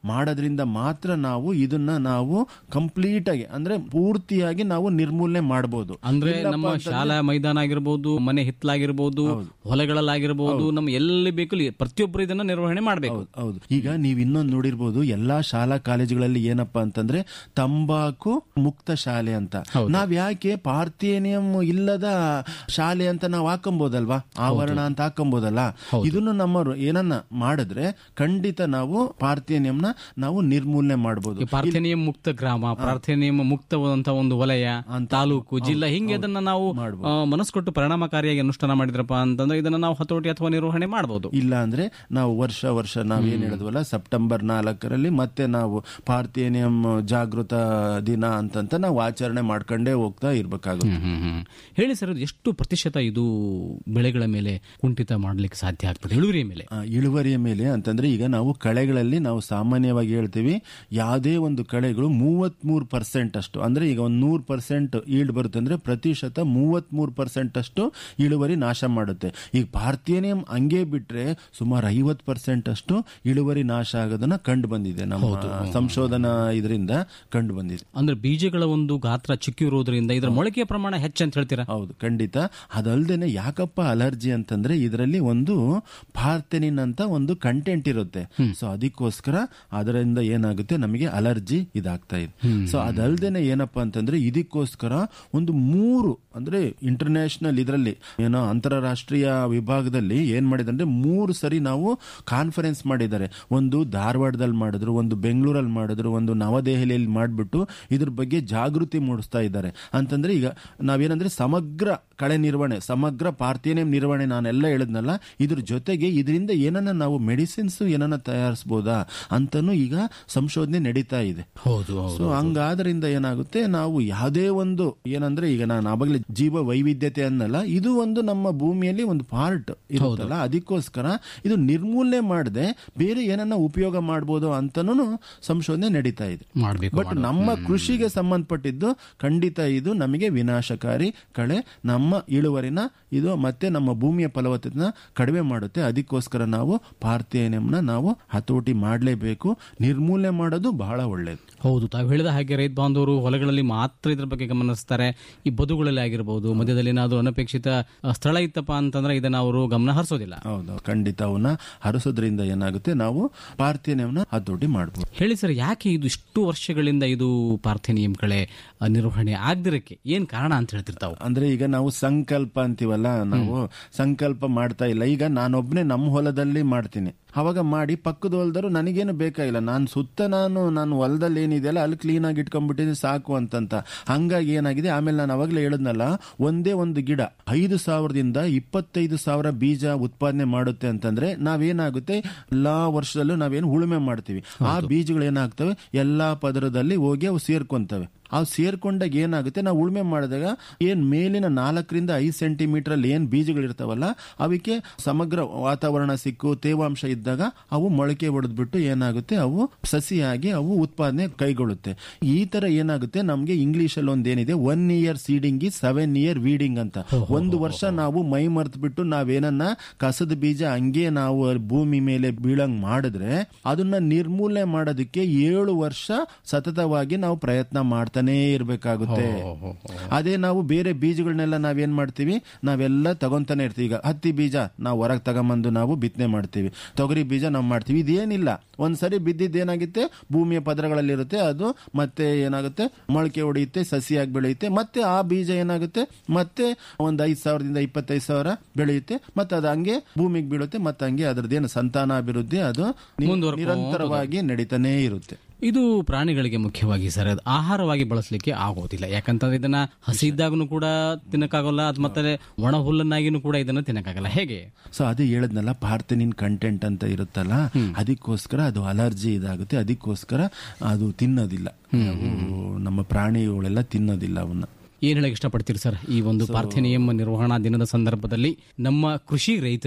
ಮಾಡೋದ್ರಿಂದ ಮಾತ್ರ ನಾವು ಇದನ್ನ ನಾವು ಕಂಪ್ಲೀಟ್ ಆಗಿ ಅಂದ್ರೆ ಪೂರ್ತಿಯಾಗಿ ನಾವು ನಿರ್ಮೂಲನೆ ಮಾಡಬಹುದು ಅಂದ್ರೆ ನಮ್ಮ ಶಾಲಾ ಮೈದಾನ ಆಗಿರ್ಬೋದು ಮನೆ ಹಿತ್ತಲಾಗಿರ್ಬೋದು ಹೊಲಗಳಲ್ಲಾಗಿರ್ಬೋದು ನಮ್ಮ ಎಲ್ಲಿ ಬೇಕು ಅಲ್ಲಿ ಪ್ರತಿಯೊಬ್ಬರು ಇದನ್ನ ನಿರ್ವಹಣೆ ಮಾಡಬೇಕು ಹೌದು ಹೌದು ಈಗ ನೀವು ಇನ್ನೊಂದು ನೋಡಿರ್ಬೋದು ಎಲ್ಲಾ ಶಾಲಾ ಕಾಲೇಜುಗಳಲ್ಲಿ ಏನಪ್ಪಾ ಅಂತಂದ್ರೆ ತಂಬಾಕು ಮುಕ್ತ ಶಾಲೆ ಅಂತ ನಾವ್ ಯಾಕೆ ಪಾರ್ಥೇನಿಯಂ ಇಲ್ಲದ ಶಾಲೆ ಅಂತ ನಾವು ಹಾಕೊಂಬೋದಲ್ವಾ ಆವರಣ ಅಂತ ಹಾಕೊಂಬೋದಲ್ಲ ಇದನ್ನು ನಮ್ಮ ಏನನ್ನ ಮಾಡಿದ್ರೆ ಖಂಡಿತ ನಾವು ಪಾರ್ಥೇನಿಯಂನ ನಾವು ನಿರ್ಮೂಲನೆ ಮಾಡಬಹುದು ಪ್ರಾರ್ಥನೆಯ ಮುಕ್ತ ಗ್ರಾಮ ಪ್ರಾರ್ಥನೆಯ ಮುಕ್ತವಾದಂತಹ ಒಂದು ವಲಯ ತಾಲೂಕು ಜಿಲ್ಲಾ ಹಿಂಗೆ ಅದನ್ನ ನಾವು ಆ, ಮನಸ್ಸು ಕೊಟ್ಟು ಪರಿಣಾಮಕಾರಿಯಾಗಿ ಅನುಷ್ಠಾನ ಮಾಡಿದ್ರಪ್ಪ ಅಂತಂದ್ರೆ ಇದನ್ನ ನಾವು ಹತೋಟಿ ಅಥವಾ ನಿರ್ವಹಣೆ ಮಾಡಬಹುದು ಇಲ್ಲ ಅಂದ್ರೆ ನಾವು ವರ್ಷ ವರ್ಷ ನಾವ್ ಏನ್ ಹೇಳಿದ್ವಲ್ಲ ಸೆಪ್ಟೆಂಬರ್ ನಾಲ್ಕರಲ್ಲಿ ಮತ್ತೆ ನಾವು ಪಾರ್ಥೇನಿಯಂ ಜಾಗೃತ ದಿನ ಅಂತಂತ ನಾವು ಆಚರಣೆ ಮಾಡ್ಕೊಂಡೇ ಹೋಗ್ತಾ ಇರ್ಬೇಕಾಗುತ್ತೆ ಹೇಳಿ ಸರ್ ಇದು ಎಷ್ಟು ಪ್ರತಿಶತ ಇದು ಬೆಳೆಗಳ ಮೇಲೆ ಕುಂಠಿತ ಮಾಡ್ಲಿಕ್ಕೆ ಸಾಧ್ಯ ಆಗ್ತದೆ ಇಳುವರಿಯ ಮೇಲೆ ಆ, ಇಳುವರಿಯ ಮೇಲೆ ಅಂತಂದ್ರೆ ಈಗ ನಾವು ಕಳೆಗಳಲ್ಲಿ ನಾವು ಸಾಮಾನ್ಯವಾಗಿ ಹೇಳ್ತೀವಿ ಯಾವುದೇ ಒಂದು ಕಳೆಗಳು ಮೂವತ್ಮೂರು ಪರ್ಸೆಂಟ್ ಅಷ್ಟು ಅಂದ್ರೆ ಈಗ ಒಂದು ನೂರು ಪರ್ಸೆಂಟ್ ಈಲ್ಡ್ ಬರುತ್ತೆ ಅಂದ್ರೆ ಪ್ರತಿಶತ ಮೂವತ್ಮೂರು ಪರ್ಸೆಂಟ್ ಅಷ್ಟು ಇಳುವರಿ ನಾಶ ಮಾಡುತ್ತೆ ಈಗ ಪಾರ್ಥೇನಿಯಂ ಹಂಗೆ ಬಿಟ್ರೆ ಸುಮಾರು ಐವತ್ ಪರ್ಸೆಂಟ್ ಅಷ್ಟು ಇಳುವರಿ ನಾಶ ಆಗೋದನ್ನ ಕಂಡು ಬಂದಿದೆ ನಮ್ಮ ಸಂಶೋಧನಾ ಇದರಿಂದ ಕಂಡು ಬಂದಿದೆ ಅಂದ್ರೆ ಬೀಜಗಳ ಒಂದು ಗಾತ್ರ ಚಿಕ್ಕಿರುವುದರಿಂದ ಇದರ ಮೊಳಕೆಯ ಪ್ರಮಾಣ ಹೆಚ್ಚು ಅಂತ ಹೇಳ್ತೀರಾ ಹೌದು ಖಂಡಿತ ಅದಲ್ದೇನೆ ಯಾಕಪ್ಪ ಅಲರ್ಜಿ ಅಂತಂದ್ರೆ ಇದರಲ್ಲಿ ಒಂದು ಪಾರ್ಥೆನಿನ್ ಅಂತ ಒಂದು ಕಂಟೆಂಟ್ ಇರುತ್ತೆ ಸೊ ಅದಕ್ಕೋಸ್ಕರ ಅದರಿಂದ ಏನಾಗುತ್ತೆ ನಮಗೆ ಅಲರ್ಜಿ ಇದಾಗ್ತಾ ಇದೆ ಸೊ ಅದಲ್ದೇನೆ ಏನಪ್ಪಾ ಅಂತಂದ್ರೆ ಇದಕ್ಕೋಸ್ಕರ ಒಂದು ಮೂರು ಅಂದ್ರೆ ಇಂಟರ್ನ್ಯಾಷನಲ್ ಇದರಲ್ಲಿ ಏನೋ ಅಂತಾರಾಷ್ಟ್ರೀಯ ವಿಭಾಗದಲ್ಲಿ ಏನ್ ಮಾಡಿದಂದ್ರೆ ಮೂರು ಸರಿ ನಾವು ಕಾನ್ಫರೆನ್ಸ್ ಮಾಡಿದ್ದಾರೆ ಒಂದು ಧಾರವಾಡದಲ್ಲಿ ಮಾಡಿದ್ರು ಒಂದು ಬೆಂಗಳೂರಲ್ಲಿ ಮಾಡಿದ್ರು ಒಂದು ನವದೆಹಲಿಯಲ್ಲಿ ಮಾಡಿಬಿಟ್ಟು ಇದ್ರ ಬಗ್ಗೆ ಜಾಗೃತಿ ಮೂಡಿಸ್ತಾ ಇದ್ದಾರೆ ಅಂತಂದ್ರೆ ಈಗ ನಾವೇನಂದ್ರೆ ಸಮಗ್ರ ಕಳೆ ನಿರ್ವಹಣೆ ಸಮಗ್ರ ಪಾರ್ಥೇನಿಯಂ ನಿರ್ವಹಣೆ ನಾನೆಲ್ಲ ಹೇಳಿದ್ನಲ್ಲ ಇದ್ರ ಜೊತೆಗೆ ಇದರಿಂದ ಏನನ್ನ ನಾವು ಮೆಡಿಸಿನ್ಸ್ ಏನನ್ನ ತಯಾರಿಸಬಹುದಾ ಅಂತಾನು ಈಗ ಸಂಶೋಧನೆ ನಡೀತಾ ಇದೆ ಹೌದು ಸೊ ಹಂಗಾದ್ರಿಂದ ಏನಾಗುತ್ತೆ ನಾವು ಯಾವುದೇ ಒಂದು ಏನಂದ್ರೆ ಈಗ ನಾನು ಆವಾಗಲೇ ಜೀವ ವೈವಿಧ್ಯತೆ ಅನ್ನಲ್ಲ ಇದು ಒಂದು ನಮ್ಮ ಭೂಮಿಯಲ್ಲಿ ಒಂದು ಪಾರ್ಟ್ ಇರುತ್ತಲ್ಲ ಅದಕ್ಕೋಸ್ಕರ ಇದು ನಿರ್ಮೂಲನೆ ಮಾಡದೆ ಬೇರೆ ಏನನ್ನ ಉಪಯೋಗ ಮಾಡಬಹುದು ಅಂತಾನು ಸಂಶೋಧನೆ ನಡೀತಾ ಇದೆ ಮಾಡಬೇಕು ಬಟ್ ನಮ್ಮ ಕೃಷಿಗೆ ಸಂಬಂಧಪಟ್ಟಿದ್ದು ಖಂಡಿತ ಇದು ನಮಗೆ ವಿನಾಶಕಾರಿ ಕಳೆ ನಮ್ಮ ಇಳುವರಿನ ಇದು ಮತ್ತೆ ನಮ್ಮ ಭೂಮಿಯ ಫಲವತ್ತತೆನ ಕಡಿಮೆ ಮಾಡುತ್ತೆ ಅದಕ್ಕೋಸ್ಕರ ನಾವು ಪಾರ್ಥೇನಿಯಂನ ನಾವು ಹತೋಟಿ ಮಾಡಲೇಬೇಕು ನಿರ್ಮೂಲನೆ ಮಾಡೋದು ಬಹಳ ಒಳ್ಳೇದು ಹೌದು ತಾವು ಹೇಳಿದ ಹಾಗೆ ರೈತ ಬಾಂಧವರು ಹೊಲಗಳಲ್ಲಿ ಮಾತ್ರ ಇದ್ರ ಬಗ್ಗೆ ಗಮನಿಸ್ತಾರೆ ಈ ಬದುಗಳಲ್ಲಿ ಆಗಿರ್ಬೋದು ಮಧ್ಯದಲ್ಲಿ ಏನಾದ್ರು ಅನಪೇಕ್ಷಿತ ಆ, ಸ್ಥಳ ಇತ್ತಪ್ಪ ಅಂತಂದ್ರೆ ಇದನ್ನ ಅವರು ಗಮನ ಹರಿಸೋದಿಲ್ಲ ಹೌದು ಖಂಡಿತ ಅವನ್ನ ಹರಿಸೋದ್ರಿಂದ ಏನಾಗುತ್ತೆ ನಾವು ಪಾರ್ಥೇನಿಯಂನ ಹತೋಟಿ ಮಾಡಬಹುದು ಹೇಳಿ ಸರ್ ಯಾಕೆ ಇದು ಇಷ್ಟು ವರ್ಷಗಳಿಂದ ಇದು ಪಾರ್ಥೇನಿಯಂ ಕಳೆ ಆ, ನಿರ್ವಹಣೆ ಆಗದಿರಕ್ಕೆ ಏನ್ ಕಾರಣ ಅಂತ ಹೇಳ್ತಿರ್ತಾವು ಅಂದ್ರೆ ಈಗ ನಾವು ಸಂಕಲ್ಪ ಅಂತೀವಲ್ಲ ನಾವು ಸಂಕಲ್ಪ ಮಾಡ್ತಾ ಇಲ್ಲ ಈಗ ನಾನೊಬ್ನೇ ನಮ್ಮ ಹೊಲದಲ್ಲಿ ಮಾಡ್ತೀನಿ ಅವಾಗ ಮಾಡಿ ಪಕ್ಕದ ಹೊಲದರು ನನಗೇನು ಬೇಕಾಗಿಲ್ಲ ನಾನು ಸುತ್ತ ನಾನು ನಾನು ಹೊಲದಲ್ಲಿ ಏನಿದೆಯಲ್ಲ ಅಲ್ಲಿ ಕ್ಲೀನ್ ಆಗಿ ಇಟ್ಕೊಂಡ್ಬಿಟ್ಟಿದ್ದೀನಿ ಸಾಕು ಅಂತಂತ ಹಂಗಾಗಿ ಏನಾಗಿದೆ ಆಮೇಲೆ ನಾನು ಅವಾಗಲೇ ಹೇಳಿದ್ನಲ್ಲ ಒಂದೇ ಒಂದು ಗಿಡ ಐದು ಸಾವಿರದಿಂದ ಇಪ್ಪತ್ತೈದು ಸಾವಿರ ಬೀಜ ಉತ್ಪಾದನೆ ಮಾಡುತ್ತೆ ಅಂತಂದ್ರೆ ನಾವೇನಾಗುತ್ತೆ ಎಲ್ಲಾ ವರ್ಷದಲ್ಲೂ ನಾವೇನು ಉಳುಮೆ ಮಾಡ್ತೀವಿ ಆ ಬೀಜಗಳು ಏನಾಗ್ತವೆ ಎಲ್ಲಾ ಪದರದಲ್ಲಿ ಹೋಗಿ ಅವು ಸೇರ್ಕೊಂತವೆ ಅವು ಸೇರ್ಕೊಂಡಾಗ ಏನಾಗುತ್ತೆ ನಾವು ಉಳುಮೆ ಮಾಡಿದಾಗ ಏನ್ ಮೇಲಿನ ನಾಲ್ಕರಿಂದ ಐದು ಸೆಂಟಿಮೀಟರ್ ಅಲ್ಲಿ ಏನ್ ಬೀಜಗಳಿರ್ತಾವಲ್ಲ ಅವಕ್ಕೆ ಸಮಗ್ರ ವಾತಾವರಣ ಸಿಕ್ಕು ತೇವಾಂಶ ಇದ್ದಾಗ ಅವು ಮೊಳಕೆ ಹೊಡೆದ್ಬಿಟ್ಟು ಏನಾಗುತ್ತೆ ಅವು ಸಸಿಯಾಗಿ ಅವು ಉತ್ಪಾದನೆ ಕೈಗೊಳ್ಳುತ್ತೆ ಈ ತರ ಏನಾಗುತ್ತೆ ನಮ್ಗೆ ಇಂಗ್ಲಿಷ್ ಅಲ್ಲಿ ಒಂದೇನಿದೆ ಒನ್ ಇಯರ್ ಸೀಡಿಂಗ್ ಈ ಸೆವೆನ್ ಇಯರ್ ವೀಡಿಂಗ್ ಅಂತ ಒಂದು ವರ್ಷ ನಾವು ಮೈ ಮರ್ತ್ ಬಿಟ್ಟು ನಾವೇನನ್ನ ಕಸದ ಬೀಜ ಹಂಗೆ ನಾವು ಭೂಮಿ ಮೇಲೆ ಬೀಳಂಗ್ ಮಾಡಿದ್ರೆ ಅದನ್ನ ನಿರ್ಮೂಲನೆ ಮಾಡೋದಕ್ಕೆ ಏಳು ವರ್ಷ ಸತತವಾಗಿ ನಾವು ಪ್ರಯತ್ನ ಮಾಡ್ತಾನೇ ಇರ್ಬೇಕಾಗುತ್ತೆ ಅದೇ ನಾವು ಬೇರೆ ಬೀಜಗಳನ್ನೆಲ್ಲ ನಾವೇನ್ ಮಾಡ್ತೀವಿ ನಾವೆಲ್ಲ ತಗೊಂತಾನೆ ಇರ್ತೀವಿ ಈಗ ಹತ್ತಿ ಬೀಜ ನಾವು ಹೊರಗೆ ತಗೊಂಬಂದು ನಾವು ಬಿತ್ತನೆ ಮಾಡ್ತೀವಿ ತೊಗರಿ ಬೀಜ ನಾವು ಮಾಡ್ತೀವಿ ಇದೇನಿಲ್ಲ ಒಂದ್ಸರಿ ಬಿದ್ದಿದ್ದು ಏನಾಗುತ್ತೆ ಭೂಮಿಯ ಪದರಗಳಲ್ಲಿರುತ್ತೆ ಅದು ಮತ್ತೆ ಏನಾಗುತ್ತೆ ಮೊಳಕೆ ಹೊಡೆಯುತ್ತೆ ಸಸಿಯಾಗಿ ಬೆಳೆಯುತ್ತೆ ಮತ್ತೆ ಆ ಬೀಜ ಏನಾಗುತ್ತೆ ಮತ್ತೆ ಒಂದ್ ಐದ್ ಸಾವಿರದಿಂದ ಇಪ್ಪತ್ತೈದು ಸಾವಿರ ಬೆಳೆಯುತ್ತೆ ಮತ್ತೆ ಅದು ಹಂಗೆ ಭೂಮಿಗೆ ಬೀಳುತ್ತೆ ಮತ್ತೆ ಹಂಗೆ ಅದ್ರದ್ದೇನು ಸಂತಾನಾಭಿವೃದ್ಧಿ ಅದು ನಿ- ಮುಂದುವರ್ಕೊಂಡು ನಿರಂತರವಾಗಿ ನಡೀತಾನೇ ಇರುತ್ತೆ ಇದು ಪ್ರಾಣಿಗಳಿಗೆ ಮುಖ್ಯವಾಗಿ ಸರ್ ಅದು ಆಹಾರವಾಗಿ ಬಳಸಲಿಕ್ಕೆ ಆಗೋದಿಲ್ಲ ಯಾಕಂತಂದ್ರೆ ಇದನ್ನ ಹಸಿ ಇದ್ದಾಗನು ಕೂಡ ತಿನ್ನಕ್ಕಾಗಲ್ಲ ಅದು ಮತ್ತೆ ಒಣ ಹುಲ್ಲನ್ನಾಗಿನೂ ಕೂಡ ಇದನ್ನ ತಿನ್ನಕ್ಕಾಗಲ್ಲ ಹೇಗೆ ಸೊ ಅದೇ ಹೇಳದ್ನಲ್ಲ ಪಾರ್ಥನಿನ್ ಕಂಟೆಂಟ್ ಅಂತ ಇರುತ್ತಲ್ಲ ಅದಕ್ಕೋಸ್ಕರ ಅದು ಅಲರ್ಜಿ ಇದಾಗುತ್ತೆ ಅದಕ್ಕೋಸ್ಕರ ಅದು ತಿನ್ನೋದಿಲ್ಲ ನಾವು ನಮ್ಮ ಪ್ರಾಣಿಗಳೆಲ್ಲ ತಿನ್ನೋದಿಲ್ಲ ಅವನ್ನ ಏನ್ ಹೇಳಕ್ ಇಷ್ಟಪಡ್ತೀರಿ ಸರ್ ಈ ಒಂದು ಪಾರ್ಥೇನಿಯಂ ನಿರ್ವಹಣಾ ದಿನದ ಸಂದರ್ಭದಲ್ಲಿ ನಮ್ಮ ಕೃಷಿ ರೈತರಿಗೆ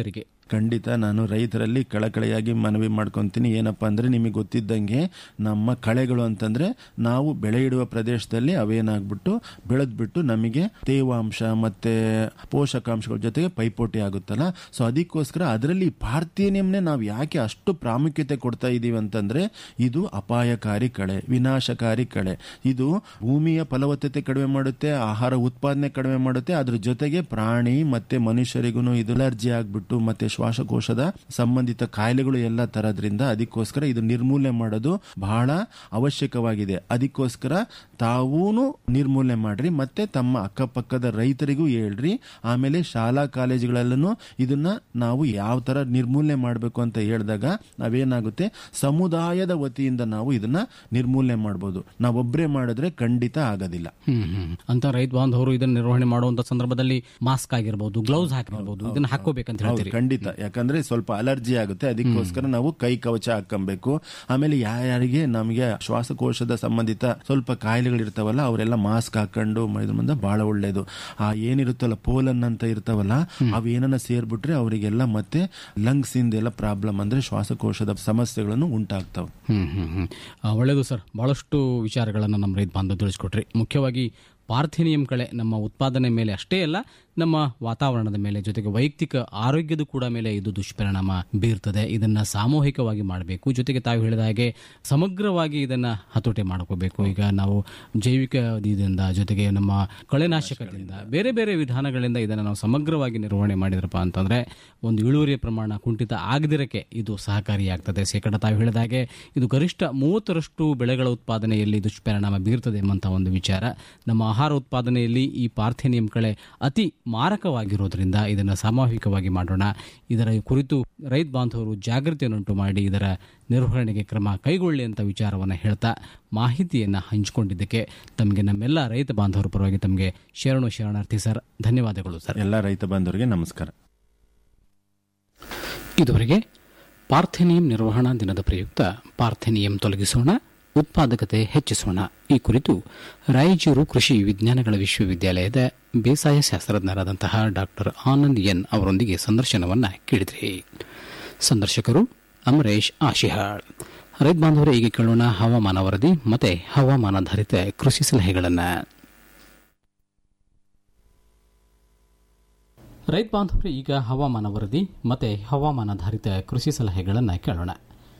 ಖಂಡಿತ ನಾನು ರೈತರಲ್ಲಿ ಕಳಕಳಿಯಾಗಿ ಮನವಿ ಮಾಡ್ಕೊಂತೀನಿ ಏನಪ್ಪಾ ಅಂದ್ರೆ ನಿಮಗೆ ಗೊತ್ತಿದ್ದಂಗೆ ನಮ್ಮ ಕಳೆಗಳು ಅಂತಂದ್ರೆ ನಾವು ಬೆಳೆ ಇಡುವ ಪ್ರದೇಶದಲ್ಲಿ ಅವೇನಾಗ್ಬಿಟ್ಟು ಬೆಳೆದ್ಬಿಟ್ಟು ನಮಗೆ ತೇವಾಂಶ ಮತ್ತೆ ಪೋಷಕಾಂಶಗಳ ಜೊತೆಗೆ ಪೈಪೋಟಿ ಆಗುತ್ತಲ್ಲ ಸೊ ಅದಕ್ಕೋಸ್ಕರ ಅದರಲ್ಲಿ ಪಾರ್ಥೇನಿಯಂನೇ ನಾವು ಯಾಕೆ ಅಷ್ಟು ಪ್ರಾಮುಖ್ಯತೆ ಕೊಡ್ತಾ ಇದೀವಿ ಅಂತಂದ್ರೆ ಇದು ಅಪಾಯಕಾರಿ ಕಳೆ ವಿನಾಶಕಾರಿ ಕಳೆ ಇದು ಭೂಮಿಯ ಫಲವತ್ತತೆ ಕಡಿಮೆ ಮಾಡುತ್ತೆ ಆಹಾರ ಉತ್ಪಾದನೆ ಕಡಿಮೆ ಮಾಡುತ್ತೆ ಅದ್ರ ಜೊತೆಗೆ ಪ್ರಾಣಿ ಮತ್ತೆ ಮನುಷ್ಯರಿಗೂ ಇದು ಅಲರ್ಜಿ ಆಗ್ಬಿಟ್ಟು ಮತ್ತೆ ಶ್ವಾಸಕೋಶದ ಸಂಬಂಧಿತ ಕಾಯಿಲೆಗಳು ಎಲ್ಲ ತರೋದ್ರಿಂದ ಅದಕ್ಕೋಸ್ಕರ ಇದು ನಿರ್ಮೂಲನೆ ಮಾಡೋದು ಬಹಳ ಅವಶ್ಯಕವಾಗಿದೆ ಅದಕ್ಕೋಸ್ಕರ ತಾವೂನು ನಿರ್ಮೂಲನೆ ಮಾಡ್ರಿ ಮತ್ತೆ ತಮ್ಮ ಅಕ್ಕಪಕ್ಕದ ರೈತರಿಗೂ ಹೇಳ್ರಿ ಆಮೇಲೆ ಶಾಲಾ ಕಾಲೇಜುಗಳಲ್ಲೂ ಇದನ್ನ ನಾವು ಯಾವ ತರ ನಿರ್ಮೂಲನೆ ಮಾಡಬೇಕು ಅಂತ ಹೇಳಿದಾಗ ನಾವೇನಾಗುತ್ತೆ ಸಮುದಾಯದ ವತಿಯಿಂದ ನಾವು ಇದನ್ನ ನಿರ್ಮೂಲನೆ ಮಾಡ್ಬೋದು ನಾವೊಬ್ಬರೇ ಮಾಡಿದ್ರೆ ಖಂಡಿತ ಆಗೋದಿಲ್ಲ ಹ್ಮ್ ಹ್ಮ್ ಅಂತ ರೈತ ಬಾಂಧವರು ಇದನ್ನ ನಿರ್ವಹಣೆ ಮಾಡುವಂತ ಸಂದರ್ಭದಲ್ಲಿ ಮಾಸ್ಕ್ ಆಗಿರ್ಬೋದು ಗ್ಲೌಸ್ ಹಾಕಿರ್ಬೋದು ಇದನ್ನ ಹಾಕೋಬೇಕಂತ ಹೌದು ಹೇಳ್ತೀರಿ ಖಂಡಿತ ಯಾಕಂದ್ರೆ ಸ್ವಲ್ಪ ಅಲರ್ಜಿ ಆಗುತ್ತೆ ಅದಕ್ಕೋಸ್ಕರ ನಾವು ಕೈ ಕವಚ ಹಾಕೊಬೇಕು ಆಮೇಲೆ ಯಾರ್ಯಾರಿಗೆ ನಮಗೆ ಶ್ವಾಸಕೋಶದ ಸಂಬಂಧಿತ ಸ್ವಲ್ಪ ಕಾಯಿಲೆಗಳು ಇರ್ತಾವಲ್ಲ ಅವರೆಲ್ಲ ಮಾಸ್ಕ್ ಹಾಕೊಂಡು ಇದ್ರ ಮುಂದೆ ಬಹಳ ಒಳ್ಳೇದು ಆ ಏನಿರುತ್ತಲ್ಲ ಪೋಲನ್ ಅಂತ ಇರ್ತಾವಲ್ಲ ಅವೇನನ್ನ ಸೇರ್ಬಿಟ್ರೆ ಅವರಿಗೆಲ್ಲ ಮತ್ತೆ ಲಂಗ್ಸ್ ಇಂದೆಲ್ಲ ಪ್ರಾಬ್ಲಮ್ ಅಂದ್ರೆ ಶ್ವಾಸಕೋಶದ ಸಮಸ್ಯೆಗಳನ್ನು ಉಂಟಾಗ್ತಾವೆ ಹ್ಮ್ ಹ್ಮ್ ಹ್ಮ್ ಆ, ಒಳ್ಳೆಯದು ಸರ್ ಬಹಳಷ್ಟು ವಿಚಾರಗಳನ್ನು ನಮ್ಮ ರೈತ ಬಾಂಧವ ತಿಳಿಸ್ಕೊಟ್ರಿ ಮುಖ್ಯವಾಗಿ ಪಾರ್ಥೇನಿಯಂ ಕಳೆ ನಮ್ಮ ಉತ್ಪಾದನೆ ಮೇಲೆ ಅಷ್ಟೇ ಅಲ್ಲ ನಮ್ಮ ವಾತಾವರಣದ ಮೇಲೆ ಜೊತೆಗೆ ವೈಯಕ್ತಿಕ ಆರೋಗ್ಯದ ಕೂಡ ಮೇಲೆ ಇದು ದುಷ್ಪರಿಣಾಮ ಬೀರ್ತದೆ ಇದನ್ನ ಸಾಮೂಹಿಕವಾಗಿ ಮಾಡಬೇಕು ಜೊತೆಗೆ ತಾವು ಹೇಳಿದ ಹಾಗೆ ಸಮಗ್ರವಾಗಿ ಇದನ್ನ ಹತೋಟಿ ಮಾಡ್ಕೋಬೇಕು ಈಗ ನಾವು ಜೈವಿಕ ಇದರಿಂದ ಜೊತೆಗೆ ನಮ್ಮ ಕಳೆನಾಶಕದಿಂದ ಬೇರೆ ಬೇರೆ ವಿಧಾನಗಳಿಂದ ಇದನ್ನು ನಾವು ಸಮಗ್ರವಾಗಿ ನಿರ್ವಹಣೆ ಮಾಡಿದ್ರಪ್ಪ ಅಂತಂದ್ರೆ ಒಂದು ಇಳುವರಿಯ ಪ್ರಮಾಣ ಕುಂಠಿತ ಆಗದಿರಕ್ಕೆ ಇದು ಸಹಕಾರಿಯಾಗ್ತದೆ ಶೇಕಡ ತಾವು ಹೇಳಿದ ಹಾಗೆ ಇದು ಗರಿಷ್ಠ ಮೂವತ್ತರಷ್ಟು ಬೆಳೆಗಳ ಉತ್ಪಾದನೆಯಲ್ಲಿ ದುಷ್ಪರಿಣಾಮ ಬೀರ್ತದೆ ಎಂಬಂತ ಒಂದು ವಿಚಾರ ನಮ್ಮ ಆಹಾರ ಉತ್ಪಾದನೆಯಲ್ಲಿ ಈ ಪಾರ್ಥೇನಿಯಂ ಕಳೆ ಅತಿ ಮಾರಕವಾಗಿರೋದ್ರಿಂದ ಇದನ್ನು ಸಾಮೂಹಿಕವಾಗಿ ಮಾಡೋಣ ಇದರ ಕುರಿತು ರೈತ ಬಾಂಧವರು ಜಾಗೃತಿಯನ್ನುಂಟು ಮಾಡಿ ಇದರ ನಿರ್ವಹಣೆಗೆ ಕ್ರಮ ಕೈಗೊಳ್ಳಿ ಅಂತ ವಿಚಾರವನ್ನು ಹೇಳ್ತಾ ಮಾಹಿತಿಯನ್ನು ಹಂಚಿಕೊಂಡಿದ್ದಕ್ಕೆ ತಮಗೆ ನಮ್ಮೆಲ್ಲ ರೈತ ಬಾಂಧವರ ಪರವಾಗಿ ತಮಗೆ ಶರಣು ಶರಣಾರ್ಥಿ ಸರ್ ಧನ್ಯವಾದಗಳು ಸರ್ ಎಲ್ಲ ರೈತ ಬಾಂಧವರಿಗೆ ನಮಸ್ಕಾರ ಇದುವರೆಗೆ ಪಾರ್ಥೇನಿಯಂ ನಿರ್ವಹಣಾ ದಿನದ ಪ್ರಯುಕ್ತ ಪಾರ್ಥೇನಿಯಂ ತೊಲಗಿಸೋಣ ಉತ್ಪಾದಕತೆ ಹೆಚ್ಚಿಸೋಣ ಈ ಕುರಿತು ರಾಯಚೂರು ಕೃಷಿ ವಿಜ್ಞಾನಗಳ ವಿಶ್ವವಿದ್ಯಾಲಯದ ಬೇಸಾಯ ಶಾಸ್ತ್ರಜ್ಞರಾದಂತಹ ಡಾಕ್ಟರ್ ಆನಂದ್ ಎನ್ ಅವರೊಂದಿಗೆ ಸಂದರ್ಶನವನ್ನ ಕೇಳಿದ್ರಿ ಸಂದರ್ಶಕರು ಅಮರೇಶ್ ಆಶಿಹಾಳ್ ರೈತ ಬಾಂಧವರೇ ಈಗ ಕೇಳೋಣ ಹವಾಮಾನ ವರದಿ ಮತ್ತೆ ಹವಾಮಾನಾಧಾರಿತ ಕೃಷಿ ಸಲಹೆಗಳನ್ನು ರೈತ ಬಾಂಧವರು ಈಗ ಹವಾಮಾನ ವರದಿ ಮತ್ತೆ ಹವಾಮಾನಾಧಾರಿತ ಕೃಷಿ ಸಲಹೆಗಳನ್ನು ಕೇಳೋಣ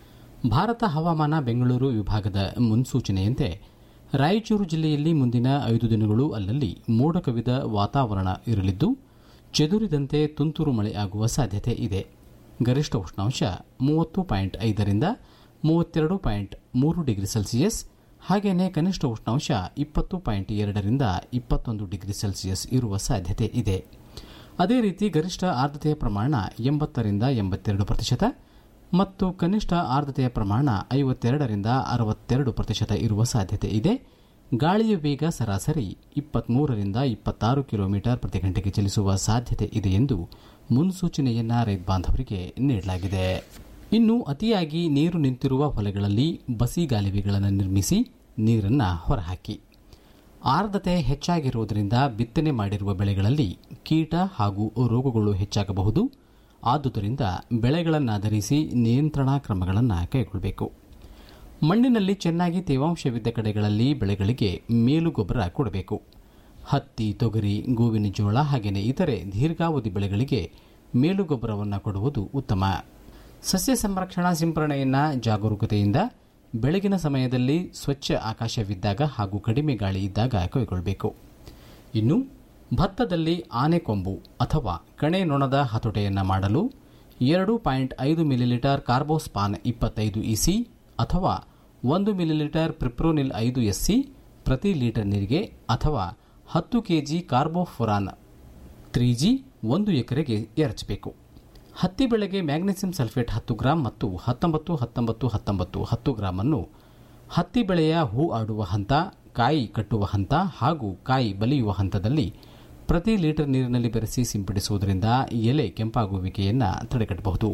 ಭಾರತ ಹವಾಮಾನ ಬೆಂಗಳೂರು ವಿಭಾಗದ ಮುನ್ಸೂಚನೆಯಂತೆ ರಾಯಚೂರು ಜಿಲ್ಲೆಯಲ್ಲಿ ಮುಂದಿನ ಐದು ದಿನಗಳು ಅಲ್ಲಲ್ಲಿ ಮೋಡ ಕವಿದ ವಾತಾವರಣ ಇರಲಿದ್ದು ಚೆದುರಿದಂತೆ ತುಂತುರು ಮಳೆ ಆಗುವ ಸಾಧ್ಯತೆ ಇದೆ ಗರಿಷ್ಠ ಉಷ್ಣಾಂಶ ಮೂವತ್ತು ಪಾಯಿಂಟ್ ಐದರಿಂದ ಮೂವತ್ತೆರಡು ಪಾಯಿಂಟ್ ಮೂರು ಡಿಗ್ರಿ ಸೆಲ್ಸಿಯಸ್ ಹಾಗೆಯೇ ಕನಿಷ್ಠ ಉಷ್ಣಾಂಶ ಇಪ್ಪತ್ತು ಪಾಯಿಂಟ್ ಎರಡರಿಂದ ಇಪ್ಪತ್ತೊಂದು ಡಿಗ್ರಿ ಸೆಲ್ಸಿಯಸ್ ಇರುವ ಸಾಧ್ಯತೆ ಇದೆ ಅದೇ ರೀತಿ ಗರಿಷ್ಠ ಆರ್ದ್ರತೆಯ ಪ್ರಮಾಣ ಎಂಬತ್ತರಿಂದ ಎಂಬತ್ತೆರಡು ಪ್ರತಿಶತ ಮತ್ತು ಕನಿಷ್ಠ ಆರ್ದ್ರತೆಯ ಪ್ರಮಾಣ ಐವತ್ತೆರಡರಿಂದ ಅರವತ್ತೆರಡು ಪ್ರತಿಶತ ಇರುವ ಸಾಧ್ಯತೆ ಇದೆ ಗಾಳಿಯ ವೇಗ ಸರಾಸರಿ ಇಪ್ಪತ್ಮೂರರಿಂದ ಇಪ್ಪತ್ತಾರು ಕಿಲೋಮೀಟರ್ ಪ್ರತಿ ಗಂಟೆಗೆ ಚಲಿಸುವ ಸಾಧ್ಯತೆ ಇದೆ ಎಂದು ಮುನ್ಸೂಚನೆಯನ್ನ ರೈತ ಬಾಂಧವರಿಗೆ ನೀಡಲಾಗಿದೆ ಇನ್ನು ಅತಿಯಾಗಿ ನೀರು ನಿಂತಿರುವ ಹೊಲೆಗಳಲ್ಲಿ ಬಸಿ ಗಾಲಿವೆಗಳನ್ನು ನಿರ್ಮಿಸಿ ನೀರನ್ನು ಹೊರಹಾಕಿ ಆರ್ದ್ರತೆ ಹೆಚ್ಚಾಗಿರುವುದರಿಂದ ಬಿತ್ತನೆ ಮಾಡಿರುವ ಬೆಳೆಗಳಲ್ಲಿ ಕೀಟ ಹಾಗೂ ರೋಗಗಳು ಹೆಚ್ಚಾಗಬಹುದು ಆದುದರಿಂದ ಬೆಳೆಗಳನ್ನಾಧರಿಸಿ ನಿಯಂತ್ರಣಾ ಕ್ರಮಗಳನ್ನು ಕೈಗೊಳ್ಳಬೇಕು ಮಣ್ಣಿನಲ್ಲಿ ಚೆನ್ನಾಗಿ ತೇವಾಂಶವಿದ್ದ ಕಡೆಗಳಲ್ಲಿ ಬೆಳೆಗಳಿಗೆ ಮೇಲು ಗೊಬ್ಬರ ಕೊಡಬೇಕು ಹತ್ತಿ ತೊಗರಿ ಗೋವಿನ ಜೋಳ ಹಾಗೆಯೇ ಇತರೆ ದೀರ್ಘಾವಧಿ ಬೆಳೆಗಳಿಗೆ ಮೇಲು ಗೊಬ್ಬರವನ್ನು ಕೊಡುವುದು ಉತ್ತಮ ಸಸ್ಯ ಸಂರಕ್ಷಣಾ ಸಿಂಪರಣೆಯನ್ನ ಜಾಗರೂಕತೆಯಿಂದ ಬೆಳಗಿನ ಸಮಯದಲ್ಲಿ ಸ್ವಚ್ಛ ಆಕಾಶವಿದ್ದಾಗ ಹಾಗೂ ಕಡಿಮೆ ಗಾಳಿ ಇದ್ದಾಗ ಕೈಗೊಳ್ಳಬೇಕು ಇನ್ನು ಭತ್ತದಲ್ಲಿ ಆನೆಕೊಂಬು ಅಥವಾ ಕಣೆ ನೊಣದ ಹತೋಟೆಯನ್ನು ಮಾಡಲು ಎರಡು ಪಾಯಿಂಟ್ ಐದು ಮಿಲಿಲೀಟರ್ ಕಾರ್ಬೋಸ್ಪಾನ್ ಇಪ್ಪತ್ತೈದು ಇಸಿ ಅಥವಾ ಒಂದು ಮಿಲಿಲೀಟರ್ ಪ್ರಿಪ್ರೋನಿಲ್ ಐದು ಎಸ್ಸಿ ಪ್ರತಿ ಲೀಟರ್ ನೀರಿಗೆ ಅಥವಾ ಹತ್ತು ಕೆಜಿ ಕಾರ್ಬೋಫುರಾನ್ ತ್ರೀ ಜಿ ಒಂದು ಎಕರೆಗೆ ಎರಚಬೇಕು ಹತ್ತಿ ಬೆಳೆಗೆ ಮ್ಯಾಗ್ನೆಸಿಯಂ ಸಲ್ಫೇಟ್ ಹತ್ತು ಗ್ರಾಂ ಮತ್ತು ಹತ್ತೊಂಬತ್ತು ಹತ್ತೊಂಬತ್ತು ಹತ್ತೊಂಬತ್ತು ಹತ್ತು ಗ್ರಾಂ ಅನ್ನು ಹತ್ತಿ ಬೆಳೆಯ ಹೂ ಆಡುವ ಹಂತ ಕಾಯಿ ಕಟ್ಟುವ ಹಂತ ಹಾಗೂ ಕಾಯಿ ಬಲಿಯುವ ಹಂತದಲ್ಲಿ ಪ್ರತಿ ಲೀಟರ್ ನೀರಿನಲ್ಲಿ ಬೆರೆಸಿ ಸಿಂಪಡಿಸುವುದರಿಂದ ಎಲೆ ಕೆಂಪಾಗುವಿಕೆಯನ್ನು ತಡೆಗಟ್ಟಬಹುದು